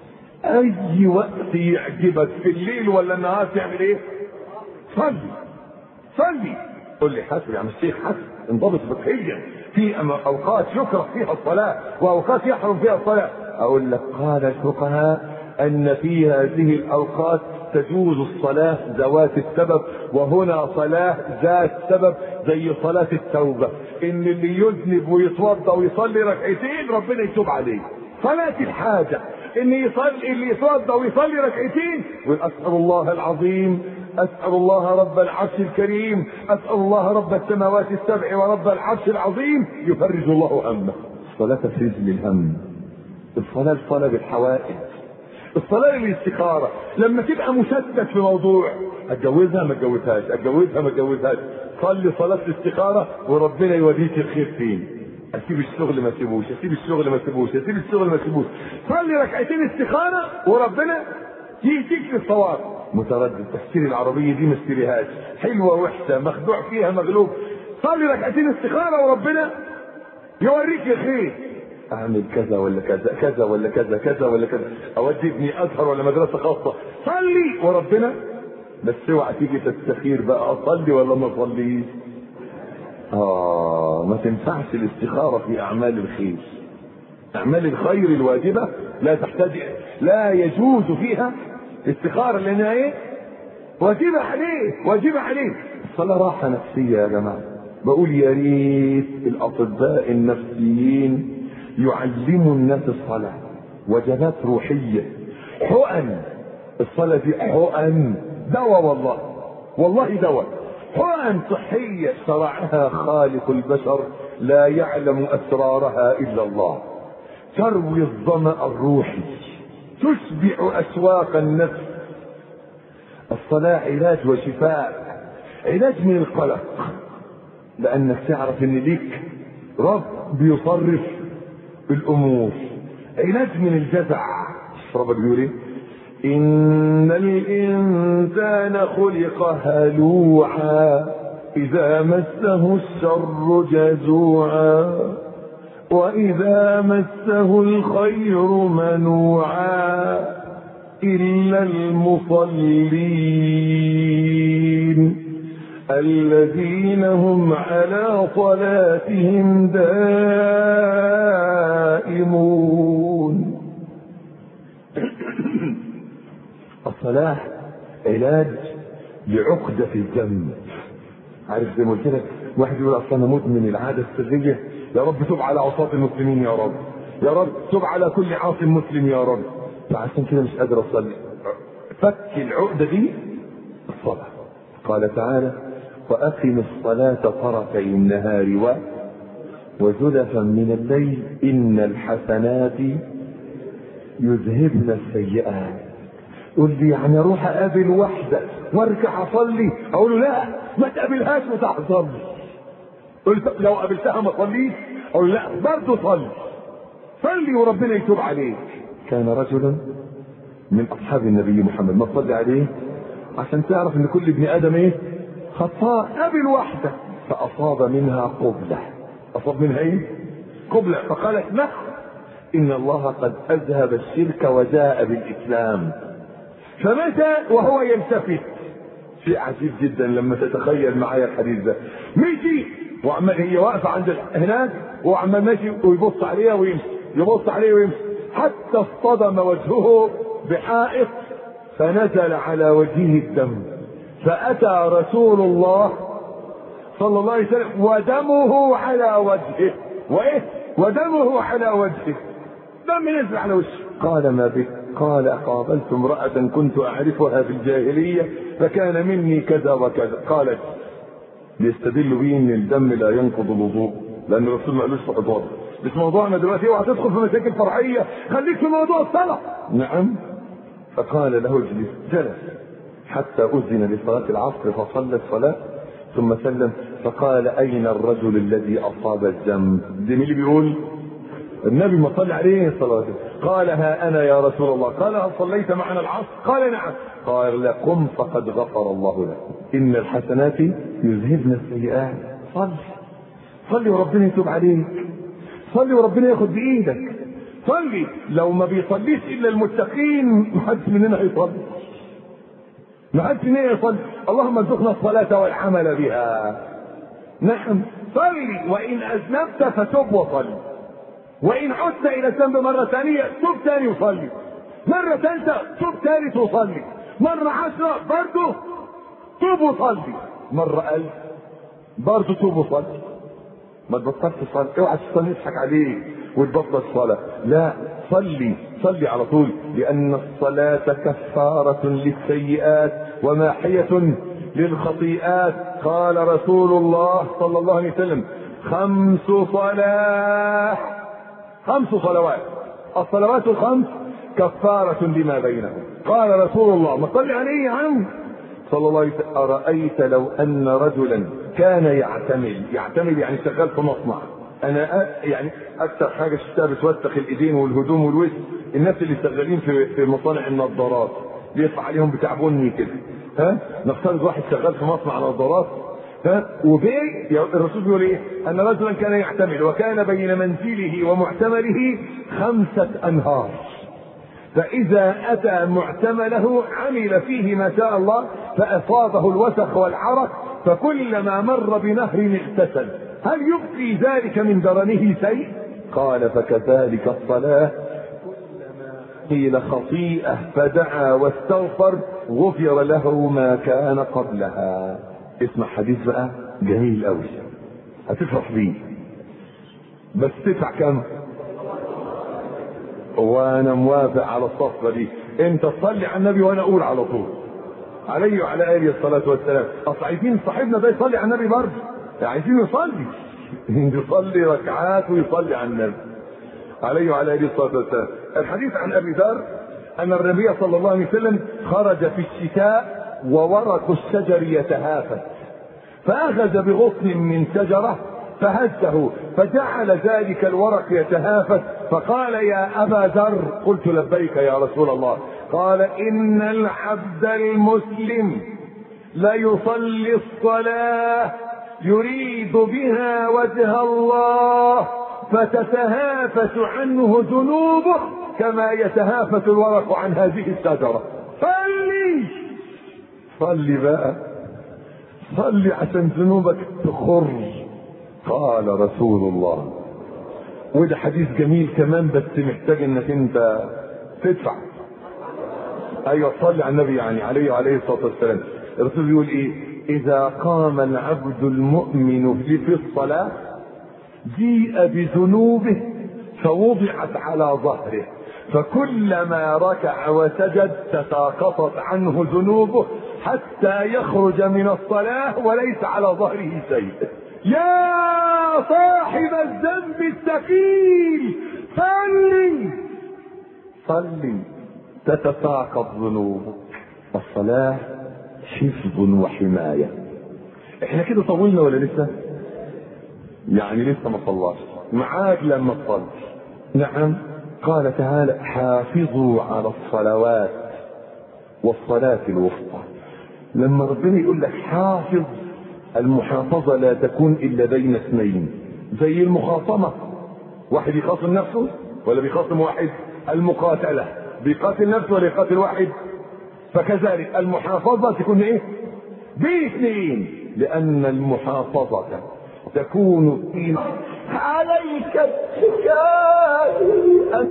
اي وقت يعجبك في الليل ولا النهار تعمل ايه صلي صلي قول لي حسب يا عم الشيخ حسب انضبط فقهيا في اوقات يكره فيها الصلاة واوقات يحرم فيها الصلاة اقول لك قال الفقهاء ان في هذه الاوقات تجوز الصلاة ذوات السبب وهنا صلاة ذات سبب زي صلاة التوبة ان اللي يذنب ويتوضا ويصلي ركعتين ربنا يتوب عليه صلاة الحاجة ان يصلي اللي يتوضا ويصلي ركعتين واسأل الله العظيم اسأل الله رب العرش الكريم اسأل الله رب السماوات السبع ورب العرش العظيم يفرج الله همه الصلاة تفريج للهم الصلاة الصلاة بالحوائج الصلاة للاستخارة لما تبقى مشتت في موضوع اتجوزها ما اتجوزهاش اتجوزها ما اتجوزهاش صلي صلاة الاستخارة وربنا يوريك الخير فين اسيب الشغل ما اسيبوش اسيب الشغل ما اسيبوش اسيب الشغل ما اسيبوش صلي ركعتين استخارة وربنا يهديك للصواب متردد تشتري العربية دي ما اشتريهاش حلوة وحشة مخدوع فيها مغلوب صلي ركعتين استخارة وربنا يوريك الخير اعمل كذا ولا كذا كذا ولا كذا كذا ولا كذا اودي ابني ازهر ولا مدرسه خاصه صلي وربنا بس اوعى تيجي تستخير بقى اصلي ولا ما اصليش اه ما تنفعش الاستخاره في اعمال الخير اعمال الخير الواجبه لا تحتاج لا يجوز فيها استخاره لانها ايه واجبه عليه واجبه عليه الصلاه راحه نفسيه يا جماعه بقول يا ريت الاطباء النفسيين يعلموا الناس الصلاة وجبات روحية حقن الصلاة دي حقن دواء والله والله دواء حقن صحية شرعها خالق البشر لا يعلم أسرارها إلا الله تروي الظمأ الروحي تشبع أشواق النفس الصلاة علاج وشفاء علاج من القلق لأنك تعرف إن ليك رب بيصرف الامور علاج من الجزع ربك بيقول ايه ان الانسان خلق هلوعا اذا مسه الشر جزوعا واذا مسه الخير منوعا الا المصلين الذين هم على صلاتهم دائمون الصلاة علاج لعقدة الذنب عارف زي ما قلت لك واحد يقول اصل انا مدمن العادة السرية يا رب تب على عصاة المسلمين يا رب يا رب تب على كل عاصي مسلم يا رب فعشان كده مش قادر اصلي فك العقدة دي الصلاة قال تعالى وأقم الصلاة طرفي النهار و وزلفا من الليل إن الحسنات يذهبن السيئات قول لي يعني اروح اقابل واحده وارجع اصلي اقول له لا ما تقابلهاش وتحضر قلت لو قابلتها ما صليش اقول لا برضه صلي صلي وربنا يتوب عليك كان رجل من اصحاب النبي محمد ما تصلي عليه عشان تعرف ان كل ابن ادم ايه خطاء قبل واحده فاصاب منها قبله اصاب منها ايه قبله فقالت لا ان الله قد اذهب الشرك وجاء بالاسلام فمتى وهو يلتفت شيء عجيب جدا لما تتخيل معايا الحديث ده مشي وعمال هي واقفه عند هناك وعمال ماشي ويبص عليها ويمشي يبص عليه ويمشي حتى اصطدم وجهه بحائط فنزل على وجهه الدم فاتى رسول الله صلى الله عليه وسلم ودمه على وجهه وايه ودمه على وجهه دم نزل على وجهه قال ما بك قال قابلت امرأة كنت أعرفها في الجاهلية فكان مني كذا وكذا قالت يستدل به ان الدم لا ينقض الوضوء لان الرسول ما قالوش في حضور مش موضوعنا دلوقتي اوعى تدخل في مشاكل فرعيه خليك في موضوع الصلاه نعم فقال له اجلس جلس حتى اذن لصلاه العصر فصلى الصلاه ثم سلم فقال اين الرجل الذي اصاب الذنب ده مين اللي بيقول النبي ما صلى عليه الصلاة والسلام قال ها أنا يا رسول الله قال هل صليت معنا العصر قال نعم قال قم فقد غفر الله لك إن الحسنات يذهبن السيئات صل صلي وربنا يتوب عليك صلي وربنا ياخد بإيدك صلي لو ما بيصليش إلا المتقين ما حدش مننا هيصلي ما حدش مننا يصلي اللهم ارزقنا الصلاة والعمل بها نعم صلي وإن أذنبت فتب وصلي وإن عدت إلى الذنب مرة ثانية تب تاني وصلي مرة ثالثة تب ثالث وصلي مرة عشرة برضه تب وصلي مرة ألف برضه تب وصلي ما تبطلش تصلي اوعى الشيطان يضحك عليك وتبطل الصلاة لا صلي صلي على طول لأن الصلاة كفارة للسيئات وماحية للخطيئات قال رسول الله صلى الله عليه وسلم خمس صلاة خمس صلوات الصلوات الخمس كفارة لما بينهم قال رسول الله ما صلي عليه يا عم صلى الله عليه وسلم أرأيت لو أن رجلا كان يعتمل يعتمل يعني شغال في مصنع أنا أ... يعني أكثر حاجة شفتها بتوسخ الإيدين والهدوم والوش الناس اللي شغالين في في مصانع النظارات بيطلع عليهم بتاع بني كده ها نفترض واحد شغال في مصنع نظارات ها وبي الرسول بيقول ايه؟ ان رجلا كان يعتمل وكان بين منزله ومعتمله خمسه انهار. فاذا اتى معتمله عمل فيه ما شاء الله فاصابه الوسخ والعرق فكلما مر بنهر اغتسل. هل يبقي ذلك من درنه شيء؟ قال فكذلك الصلاه قيل خطيئه فدعا واستغفر غفر له ما كان قبلها. اسمع حديث بقى جميل قوي هتفرح بيه بس تدفع كام وانا موافق على الصفقه دي انت تصلي على النبي وانا اقول على طول عليه وعلى اله الصلاه والسلام اصل عايزين صاحبنا ده يصلي على النبي برضه عايزين يصلي يصلي ركعات ويصلي على النبي عليه وعلى اله الصلاه والسلام الحديث عن ابي ذر ان النبي صلى الله عليه وسلم خرج في الشتاء وورق الشجر يتهافت فأخذ بغصن من شجرة فهزه فجعل ذلك الورق يتهافت فقال يا أبا ذر قلت لبيك يا رسول الله قال إن العبد المسلم ليصلي الصلاة يريد بها وجه الله فتتهافت عنه ذنوبه كما يتهافت الورق عن هذه الشجرة صلي صلي بقى صلي عشان ذنوبك تخر قال رسول الله وده حديث جميل كمان بس محتاج انك انت تدفع ايوه صلي على النبي يعني عليه وعليه الصلاه والسلام الرسول بيقول ايه اذا قام العبد المؤمن في الصلاه جيء بذنوبه فوضعت على ظهره فكلما ركع وسجد تساقطت عنه ذنوبه حتى يخرج من الصلاة وليس على ظهره شيء يا صاحب الذنب الثقيل صلي صلي تتساقط ذنوبك الصلاة حفظ وحماية احنا كده طولنا ولا لسه يعني لسه ما صلاش معاك لما تصلي نعم قال تعالى حافظوا على الصلوات والصلاة الوسطى لما ربنا يقول لك حافظ المحافظة لا تكون إلا بين اثنين زي المخاصمة واحد يخاصم نفسه ولا بيخاصم واحد المقاتلة بيقاتل نفسه ولا يقاتل واحد فكذلك المحافظة تكون ايه باثنين لأن المحافظة تكون في عليك الحكاية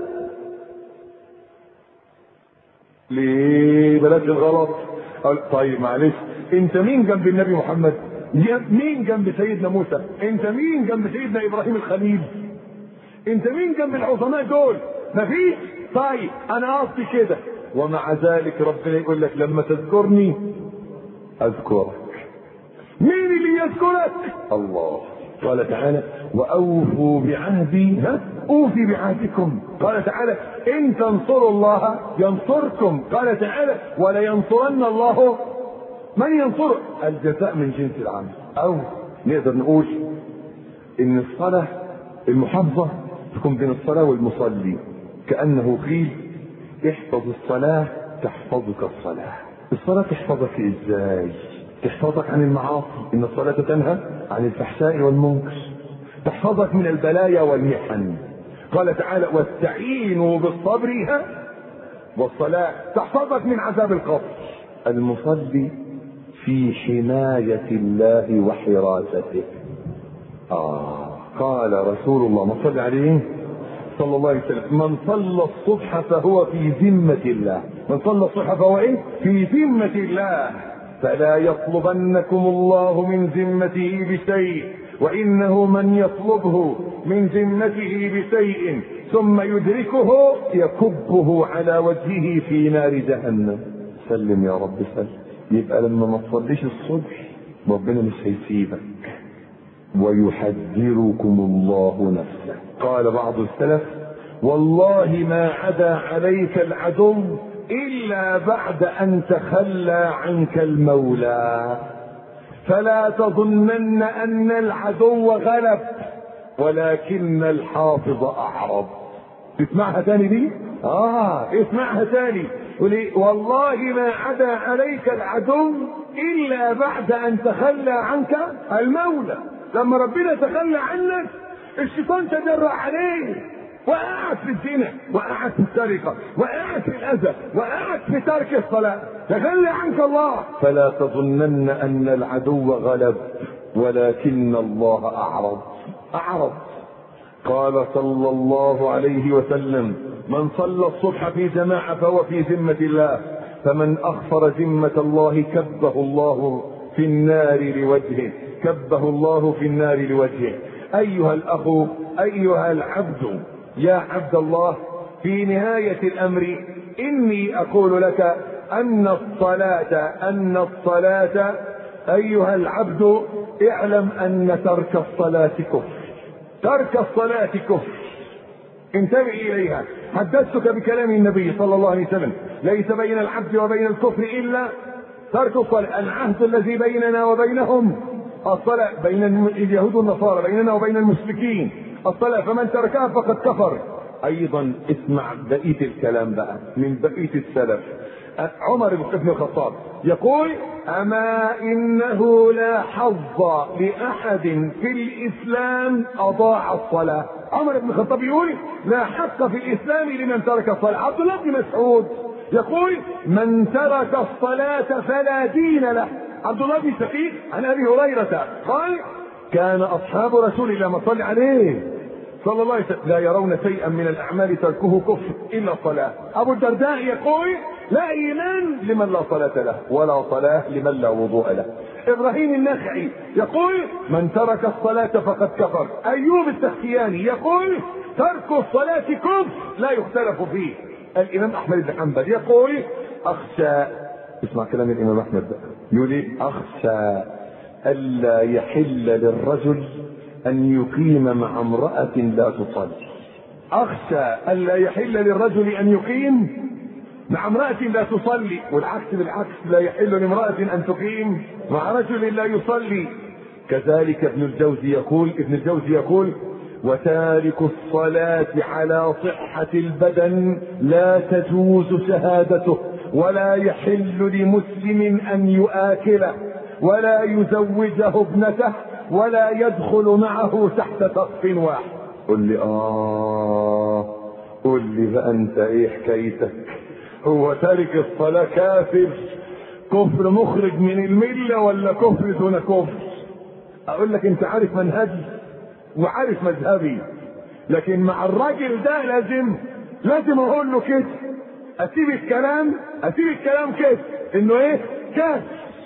ليه بلاش الغلط طيب معلش انت مين جنب النبي محمد مين جنب سيدنا موسى انت مين جنب سيدنا ابراهيم الخليل انت مين جنب العظماء دول مفيش طيب انا قصدي كده ومع ذلك ربنا يقول لك لما تذكرني اذكرك مين اللي يذكرك الله قال تعالى واوفوا بعهدي ها اوفي بعهدكم قال تعالى ان تنصروا الله ينصركم قال تعالى ولينصرن الله من ينصره الجزاء من جنس العمل او نقدر نقول ان الصلاه المحافظه تكون بين الصلاه والمصلي كانه قيل احفظ الصلاه تحفظك الصلاه الصلاه تحفظك ازاي تحفظك عن المعاصي ان الصلاه تنهى عن الفحشاء والمنكر تحفظك من البلايا والمحن قال تعالى واستعينوا بالصبر والصلاه تحفظك من عذاب القبر المصلي في حماية الله وحراسته آه قال رسول الله ما صلى عليه صلى الله عليه وسلم من صلى الصبح فهو في ذمة الله من صلى الصبح فهو ايه في ذمة الله فلا يطلبنكم الله من ذمته بشيء وإنه من يطلبه من ذمته بشيء ثم يدركه يكبه على وجهه في نار جهنم سلم يا رب سلم يبقى لما ما تصليش الصبح ربنا مش هيسيبك ويحذركم الله نفسه قال بعض السلف والله ما عدا عليك العدو الا بعد ان تخلى عنك المولى فلا تظنن ان العدو غلب ولكن الحافظ اعرض تسمعها تاني دي اه اسمعها تاني ولي والله ما عدا عليك العدو الا بعد ان تخلى عنك المولى لما ربنا تخلى عنك الشيطان تجرأ عليه وقعت في الزنا وقعت في السرقه وقعت في الاذى وقعت في ترك الصلاه تخلى عنك الله فلا تظنن ان العدو غلب ولكن الله اعرض اعرض قال صلى الله عليه وسلم من صلى الصبح في جماعة فهو في ذمة الله فمن أخفر ذمة الله كبه الله في النار لوجهه كبه الله في النار لوجهه أيها الأخ أيها العبد يا عبد الله في نهاية الأمر إني أقول لك أن الصلاة أن الصلاة أيها العبد اعلم أن ترك الصلاة كفر ترك الصلاة كفر انتبه إليها حدثتك بكلام النبي صلى الله عليه وسلم ليس بين العبد وبين الكفر إلا ترك الصلاة العهد الذي بيننا وبينهم الصلاة بين اليهود والنصارى بيننا وبين المشركين الصلاة فمن تركها فقد كفر أيضا اسمع بقية الكلام بقى من بقية السلف عمر بن الخطاب يقول أما إنه لا حظ لأحد في الإسلام أضاع الصلاة عمر بن الخطاب يقول لا حق في الإسلام لمن ترك الصلاة عبد الله بن مسعود يقول من ترك الصلاة فلا دين له عبد الله بن شقيق عن أبي هريرة قال كان أصحاب رسول الله ما صلى عليه صلى الله عليه وسلم لا يرون شيئا من الأعمال تركه كفر إلا الصلاة أبو الدرداء يقول لا ايمان لمن لا صلاه له ولا صلاه لمن لا وضوء له ابراهيم النخعي يقول من ترك الصلاه فقد كفر ايوب السختياني يقول ترك الصلاه كفر لا يختلف فيه الامام احمد بن حنبل يقول اخشى اسمع كلام الامام احمد بقى يقول ايه اخشى الا يحل للرجل ان يقيم مع امراه لا تصلي اخشى الا يحل للرجل ان يقيم مع امرأة لا تصلي والعكس بالعكس لا يحل لامرأة أن تقيم مع رجل لا يصلي كذلك ابن الجوزي يقول ابن الجوزي يقول وتارك الصلاة على صحة البدن لا تجوز شهادته ولا يحل لمسلم أن يآكله ولا يزوجه ابنته ولا يدخل معه تحت سقف واحد قل لي آه قل لي بقى أنت إيه حكايتك هو تارك الصلاة كافر كفر مخرج من الملة ولا كفر دون كفر أقول لك أنت عارف منهجي وعارف مذهبي لكن مع الراجل ده لازم لازم اقول له كده اسيب الكلام اسيب الكلام كده انه ايه كافر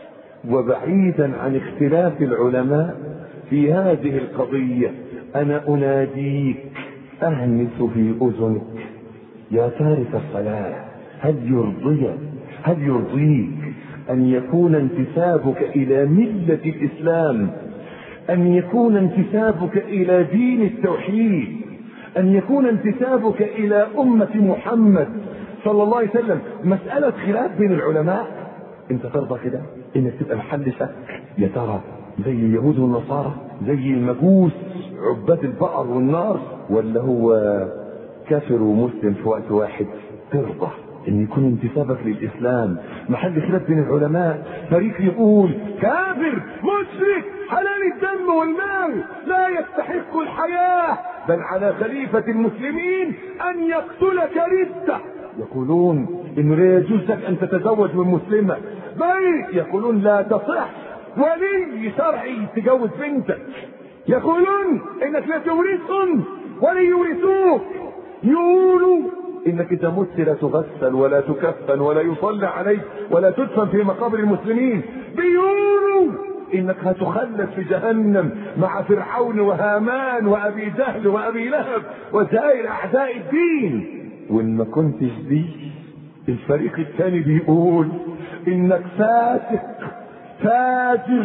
وبعيدا عن اختلاف العلماء في هذه القضية أنا أناديك أهمس في أذنك يا تارك الصلاة هل يرضي هل يرضيك أن يكون انتسابك إلى ملة الإسلام أن يكون انتسابك إلى دين التوحيد أن يكون انتسابك إلى أمة محمد صلى الله عليه وسلم مسألة خلاف بين العلماء أنت ترضى كده إنك تبقى محل شك يا ترى زي اليهود والنصارى زي المجوس عباد البقر والنار ولا هو كافر ومسلم في وقت واحد ترضى ان يكون انتسابك للاسلام محل خلاف بين العلماء فريق يقول كافر مشرك حلال الدم والمال لا يستحق الحياه بل على خليفه المسلمين ان يقتلك رده يقولون انه لا يجوز لك ان تتزوج من مسلمه بل يقولون لا تصح ولي شرعي تجوز بنتك يقولون انك لا تورثهم ولا يورثوك يقولوا انك اذا مت لا تغسل ولا تكفن ولا يصلى عليك ولا تدفن في مقابر المسلمين بيقولوا انك هتخلد في جهنم مع فرعون وهامان وابي جهل وابي لهب وسائر اعداء الدين وان ما كنتش دي الفريق الثاني بيقول انك فاسق فاجر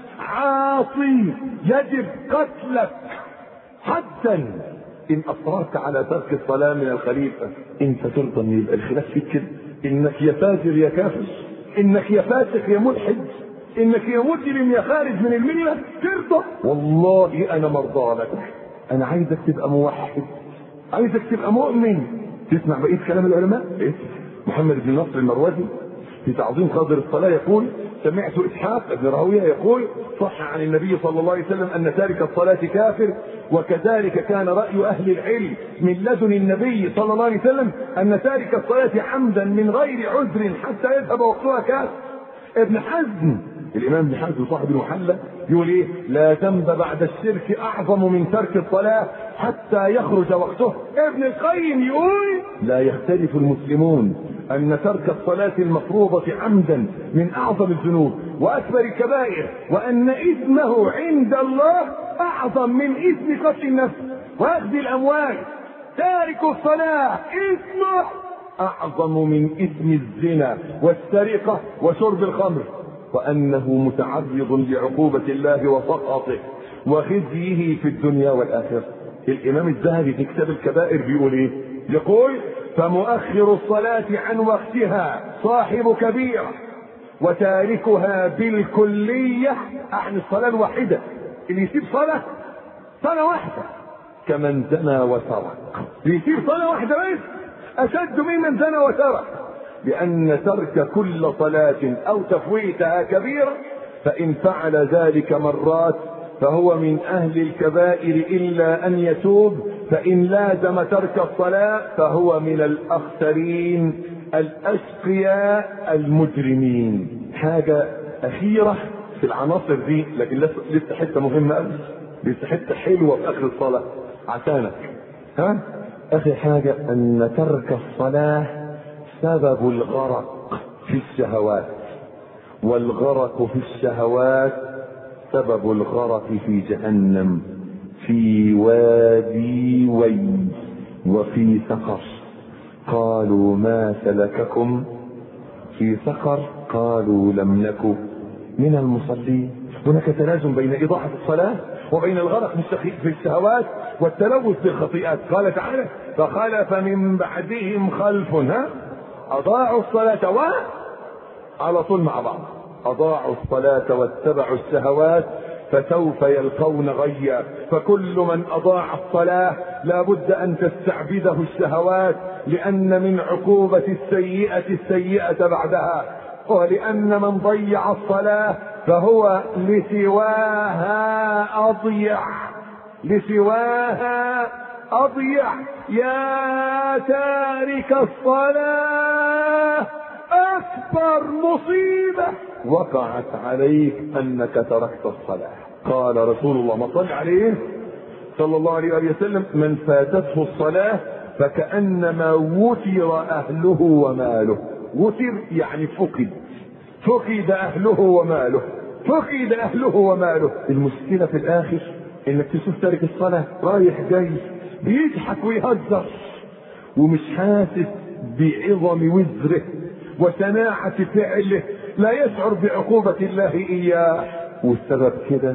عاصي يجب قتلك حتى ان اصررت على ترك الصلاه من الخليفه انت ترضى ان يبقى الخلاف فيك كده انك يا فاجر يا كافر انك يا فاسق يا ملحد انك يا مجرم يا خارج من المله ترضى والله انا مرضى لك انا عايزك تبقى موحد عايزك تبقى مؤمن تسمع بقيه كلام العلماء إيه؟ محمد بن نصر المروزي في تعظيم قدر الصلاه يقول سمعت اسحاق بن راهويه يقول صح عن النبي صلى الله عليه وسلم ان تارك الصلاه كافر وكذلك كان راي اهل العلم من لدن النبي صلى الله عليه وسلم ان تارك الصلاه عمدا من غير عذر حتى يذهب وقتها كافر ابن حزم الامام ابن حزم صاحب المحلى يقول ايه لا ذنب بعد الشرك اعظم من ترك الصلاه حتى يخرج وقته ابن القيم يقول لا يختلف المسلمون ان ترك الصلاه المفروضه عمدا من اعظم الذنوب واكبر الكبائر وان اثمه عند الله اعظم من اثم قتل النفس واخذ الاموال تارك الصلاه اثمه اعظم من اثم الزنا والسرقه وشرب الخمر وانه متعرض لعقوبه الله وسخطه وخزيه في الدنيا والاخره الامام الذهبي في كتاب الكبائر بيقول ايه يقول فمؤخر الصلاه عن وقتها صاحب كبيره وتاركها بالكليه عن الصلاه الواحده اللي يسيب صلاه صلاه واحده كمن زنى وسرق اللي يسيب صلاه واحده بس اشد ممن زنى وسرق لأن ترك كل صلاة أو تفويتها كبيرة فإن فعل ذلك مرات فهو من أهل الكبائر إلا أن يتوب فإن لازم ترك الصلاة فهو من الأخسرين الأشقياء المجرمين حاجة أخيرة في العناصر دي لكن لسه حتة مهمة أوي لسه حتة حلوة في آخر الصلاة عشانك ها آخر حاجة أن ترك الصلاة سبب الغرق في الشهوات والغرق في الشهوات سبب الغرق في جهنم في وادي وي وفي سقر قالوا ما سلككم في سقر قالوا لم نك من المصلين هناك تلازم بين إضاعة الصلاة وبين الغرق في الشهوات والتلوث بالخطيئات قال تعالى فخلف من بعدهم خلف ها أضاعوا الصلاة و على طول مع بعض أضاعوا الصلاة واتبعوا الشهوات فسوف يلقون غيا فكل من اضاع الصلاه لا بد ان تستعبده الشهوات لان من عقوبه السيئه السيئه بعدها ولان من ضيع الصلاه فهو لسواها اضيع لسواها اضيع يا تارك الصلاه اكبر مصيبه وقعت عليك انك تركت الصلاه قال رسول الله ما صلى عليه صلى الله عليه وآله وسلم من فاتته الصلاه فكانما وتر اهله وماله وتر يعني فقد فقد اهله وماله فقد اهله وماله المشكله في الاخر انك تشوف تارك الصلاه رايح جاي بيضحك ويهزر ومش حاسس بعظم وزره وشناعة فعله لا يشعر بعقوبة الله إياه والسبب كده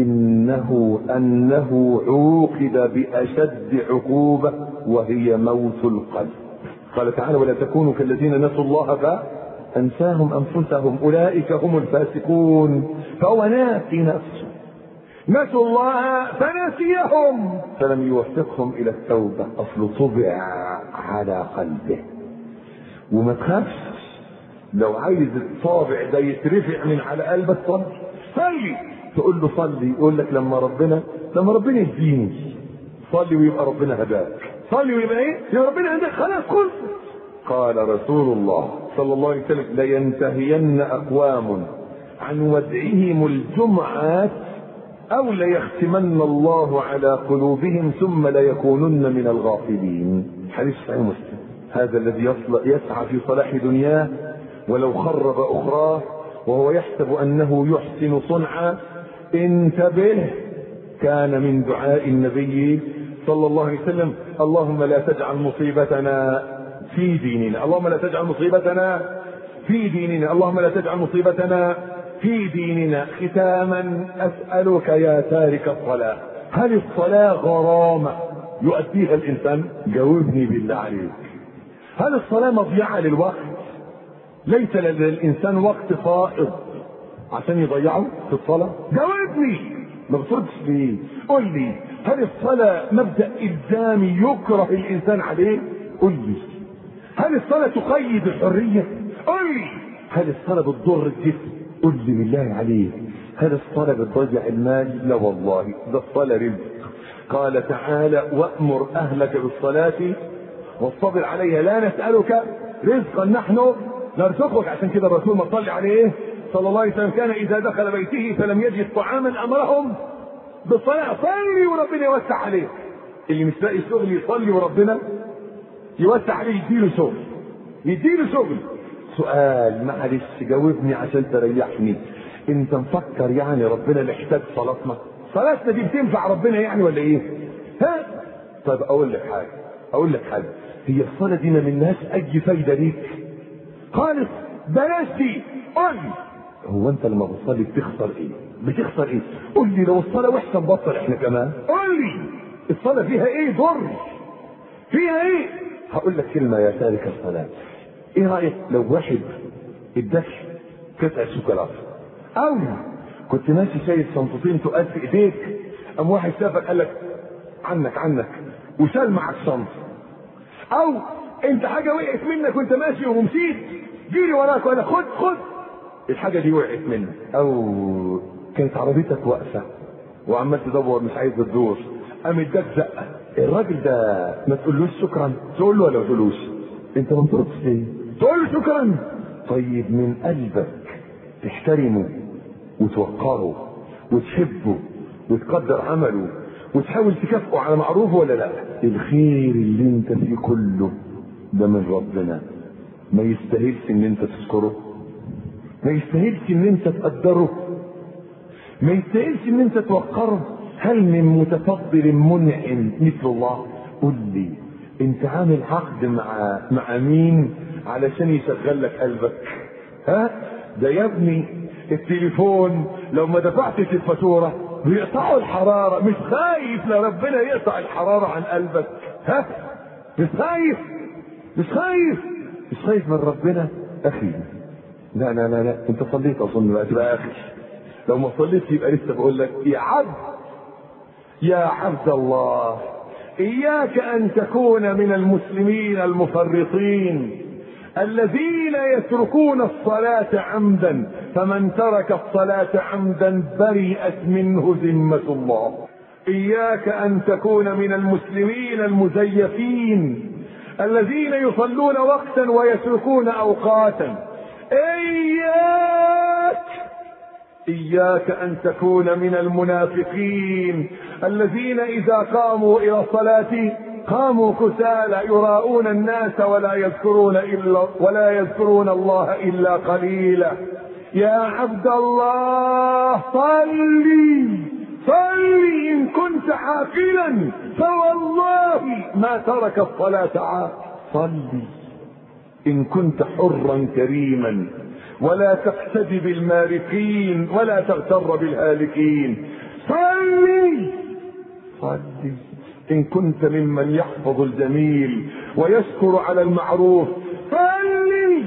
إنه أنه عوقب بأشد عقوبة وهي موت القلب قال تعالى ولا تكونوا كالذين نسوا الله فأنساهم أنفسهم أولئك هم الفاسقون فهو ناسي نفسه نسوا الله فنسيهم فلم يوفقهم الى التوبه اصل طبع على قلبه وما تخافش لو عايز الطابع ده يترفع من على قلبك صلي صلي تقول له صلي يقول لك لما ربنا لما ربنا يهديني صلي ويبقى ربنا هداك صلي ويبقى ايه؟ يا ربنا هداك خلاص خلص قال رسول الله صلى الله عليه وسلم لينتهين اقوام عن ودعهم الجمعات أو ليختمن الله على قلوبهم ثم ليكونن من الغافلين حديث صحيح مسلم هذا الذي يصل يسعى في صلاح دنياه ولو خرب أخراه وهو يحسب أنه يحسن صنعا انتبه كان من دعاء النبي صلى الله عليه وسلم اللهم لا تجعل مصيبتنا في ديننا اللهم لا تجعل مصيبتنا في ديننا اللهم لا تجعل مصيبتنا في ديننا ختاما اسالك يا تارك الصلاه هل الصلاه غرامه يؤديها الانسان جاوبني بالله عليك هل الصلاه مضيعه للوقت ليس للانسان وقت فائض عشان يضيعه في الصلاه جاوبني ما بتردش ليه قل لي هل الصلاه مبدا الزامي يكره الانسان عليه قل لي هل الصلاه تقيد الحريه قل لي هل الصلاه بتضر الجسم قل لي بالله عليك هل الصلاة بتضيع المال؟ لا والله ده الصلاة رزق قال تعالى وأمر أهلك بالصلاة واصطبر عليها لا نسألك رزقا نحن نرزقك عشان كده الرسول ما صلي عليه صلى الله عليه وسلم كان إذا دخل بيته فلم يجد طعاما أمرهم بالصلاة صلي وربنا يوسع عليه اللي مش لاقي شغل يصلي وربنا يوسع عليه يديله شغل يديله شغل سؤال معلش جاوبني عشان تريحني انت مفكر يعني ربنا محتاج صلاتنا صلاتنا دي بتنفع ربنا يعني ولا ايه ها طيب اقول لك حاجه اقول لك حاجه هي الصلاه دي ما منهاش اي فايده ليك خالص بلاش دي قول لي هو انت لما بتصلي بتخسر ايه بتخسر ايه قول لي لو الصلاه وحشه نبطل احنا كمان قول لي الصلاه فيها ايه ضر فيها ايه هقول لك كلمه يا تارك الصلاه ايه رايك لو واحد اداك قطعه شوكولاته او كنت ماشي شايل صنطتين تقال في ايديك قام واحد شافك قال لك عنك عنك وشال معك شنطه او انت حاجه وقعت منك وانت ماشي ومشيت جيري وراك وانا خد خد الحاجه دي وقعت منك او كانت عربيتك واقفه وعمال تدور مش عايز تدور قام اداك زقه الراجل ده ما تقولوش شكرا تقول له ولا ما تقولوش انت ما بتردش ليه تقول له شكرا طيب من قلبك تحترمه وتوقره وتحبه وتقدر عمله وتحاول تكافئه على معروفه ولا لا الخير اللي انت فيه كله ده من ربنا ما يستاهلش ان انت تشكره ما يستاهلش ان انت تقدره ما يستاهلش ان انت توقره هل من متفضل منعم مثل الله قل لي انت عامل عقد مع مع مين علشان يشغل لك قلبك ها ده يا ابني التليفون لو ما دفعتش الفاتوره بيقطعوا الحراره مش خايف لربنا يقطع الحراره عن قلبك ها مش خايف مش خايف مش خايف من ربنا اخي لا لا لا لا انت صليت اظن بقى تبقى اخي لو ما صليتش يبقى لسه بقول لك يا عبد يا عبد الله اياك ان تكون من المسلمين المفرطين الذين يتركون الصلاة عمدا فمن ترك الصلاة عمدا برئت منه ذمة الله إياك أن تكون من المسلمين المزيفين الذين يصلون وقتا ويتركون أوقاتا إياك إياك أن تكون من المنافقين الذين إذا قاموا إلى الصلاة قاموا كسالى يراءون الناس ولا يذكرون إلا ولا يذكرون الله إلا قليلا يا عبد الله صلي صلي إن كنت عاقلا فوالله ما ترك الصلاة عاقل صلي إن كنت حرا كريما ولا تقتدي بالمارقين ولا تغتر بالهالكين صلي صلي إن كنت ممن يحفظ الجميل ويشكر على المعروف صلي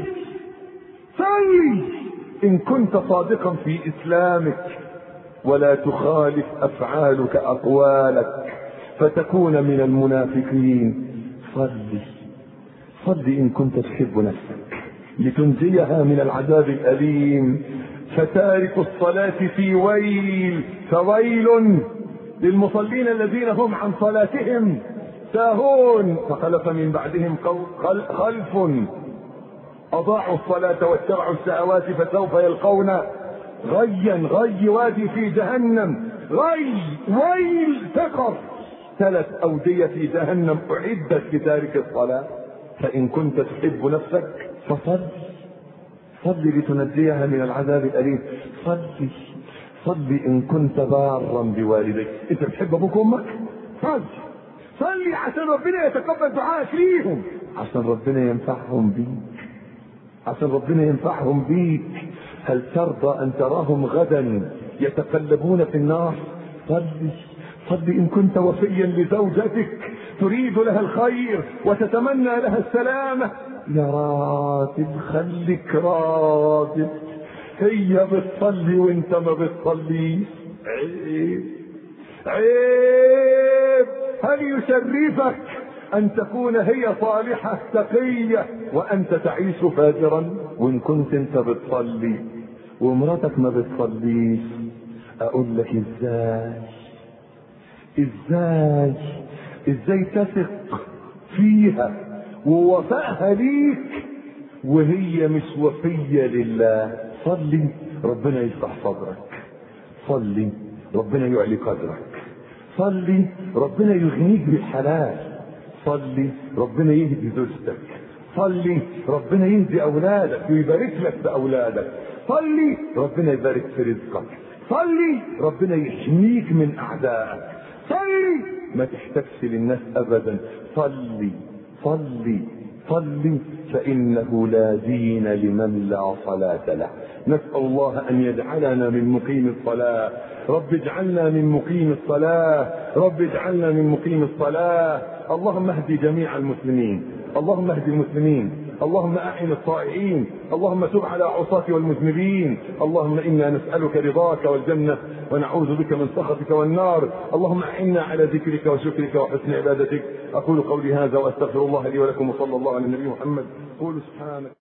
صلي إن كنت صادقا في إسلامك ولا تخالف أفعالك أقوالك فتكون من المنافقين صلي صلي إن كنت تحب نفسك لتنجيها من العذاب الأليم فتارك الصلاة في ويل فويل للمصلين الذين هم عن صلاتهم ساهون فخلف من بعدهم خلف أضاعوا الصلاة واتبعوا الشهوات فسوف يلقون غيا غي وادي في جهنم غي ويل سقط ثلاث أودية في جهنم أعدت لتارك الصلاة فإن كنت تحب نفسك فصل صل لتنجيها من العذاب الأليم صلي صلي إن كنت بارا بوالديك أنت بتحب أبوك وأمك صلي صلي عشان ربنا يتقبل دعائك ليهم عشان ربنا ينفعهم بيك عشان ربنا ينفعهم بيك هل ترضى أن تراهم غدا يتقلبون في النار صلي صلي إن كنت وفيا لزوجتك تريد لها الخير وتتمنى لها السلامة يا راتب خليك راتب هي بتصلي وانت ما بتصليش عيب عيب هل يشرفك ان تكون هي صالحة تقية وانت تعيش فاجرا وان كنت انت بتصلي ومراتك ما بتصليش اقول لك ازاي ازاي ازاي تثق فيها ووفائها ليك وهي مش وفية لله صلي ربنا يفتح صدرك صلي ربنا يعلي قدرك صلي ربنا يغنيك بالحلال صلي ربنا يهدي زوجتك صلي ربنا يهدي اولادك ويبارك لك باولادك صلي ربنا يبارك في رزقك صلي ربنا يحميك من اعدائك صلي ما تحتاجش للناس ابدا صلي صلي صلي فانه لا دين لمن لا صلاه له نسال الله ان يجعلنا من مقيم الصلاه رب اجعلنا من مقيم الصلاه رب اجعلنا من مقيم الصلاه اللهم اهدي جميع المسلمين اللهم اهدي المسلمين اللهم اعن الطائعين اللهم تب على عصاة والمذنبين اللهم انا نسالك رضاك والجنه ونعوذ بك من سخطك والنار اللهم اعنا على ذكرك وشكرك وحسن عبادتك اقول قولي هذا واستغفر الله لي ولكم وصلى الله على النبي محمد قولوا سبحانك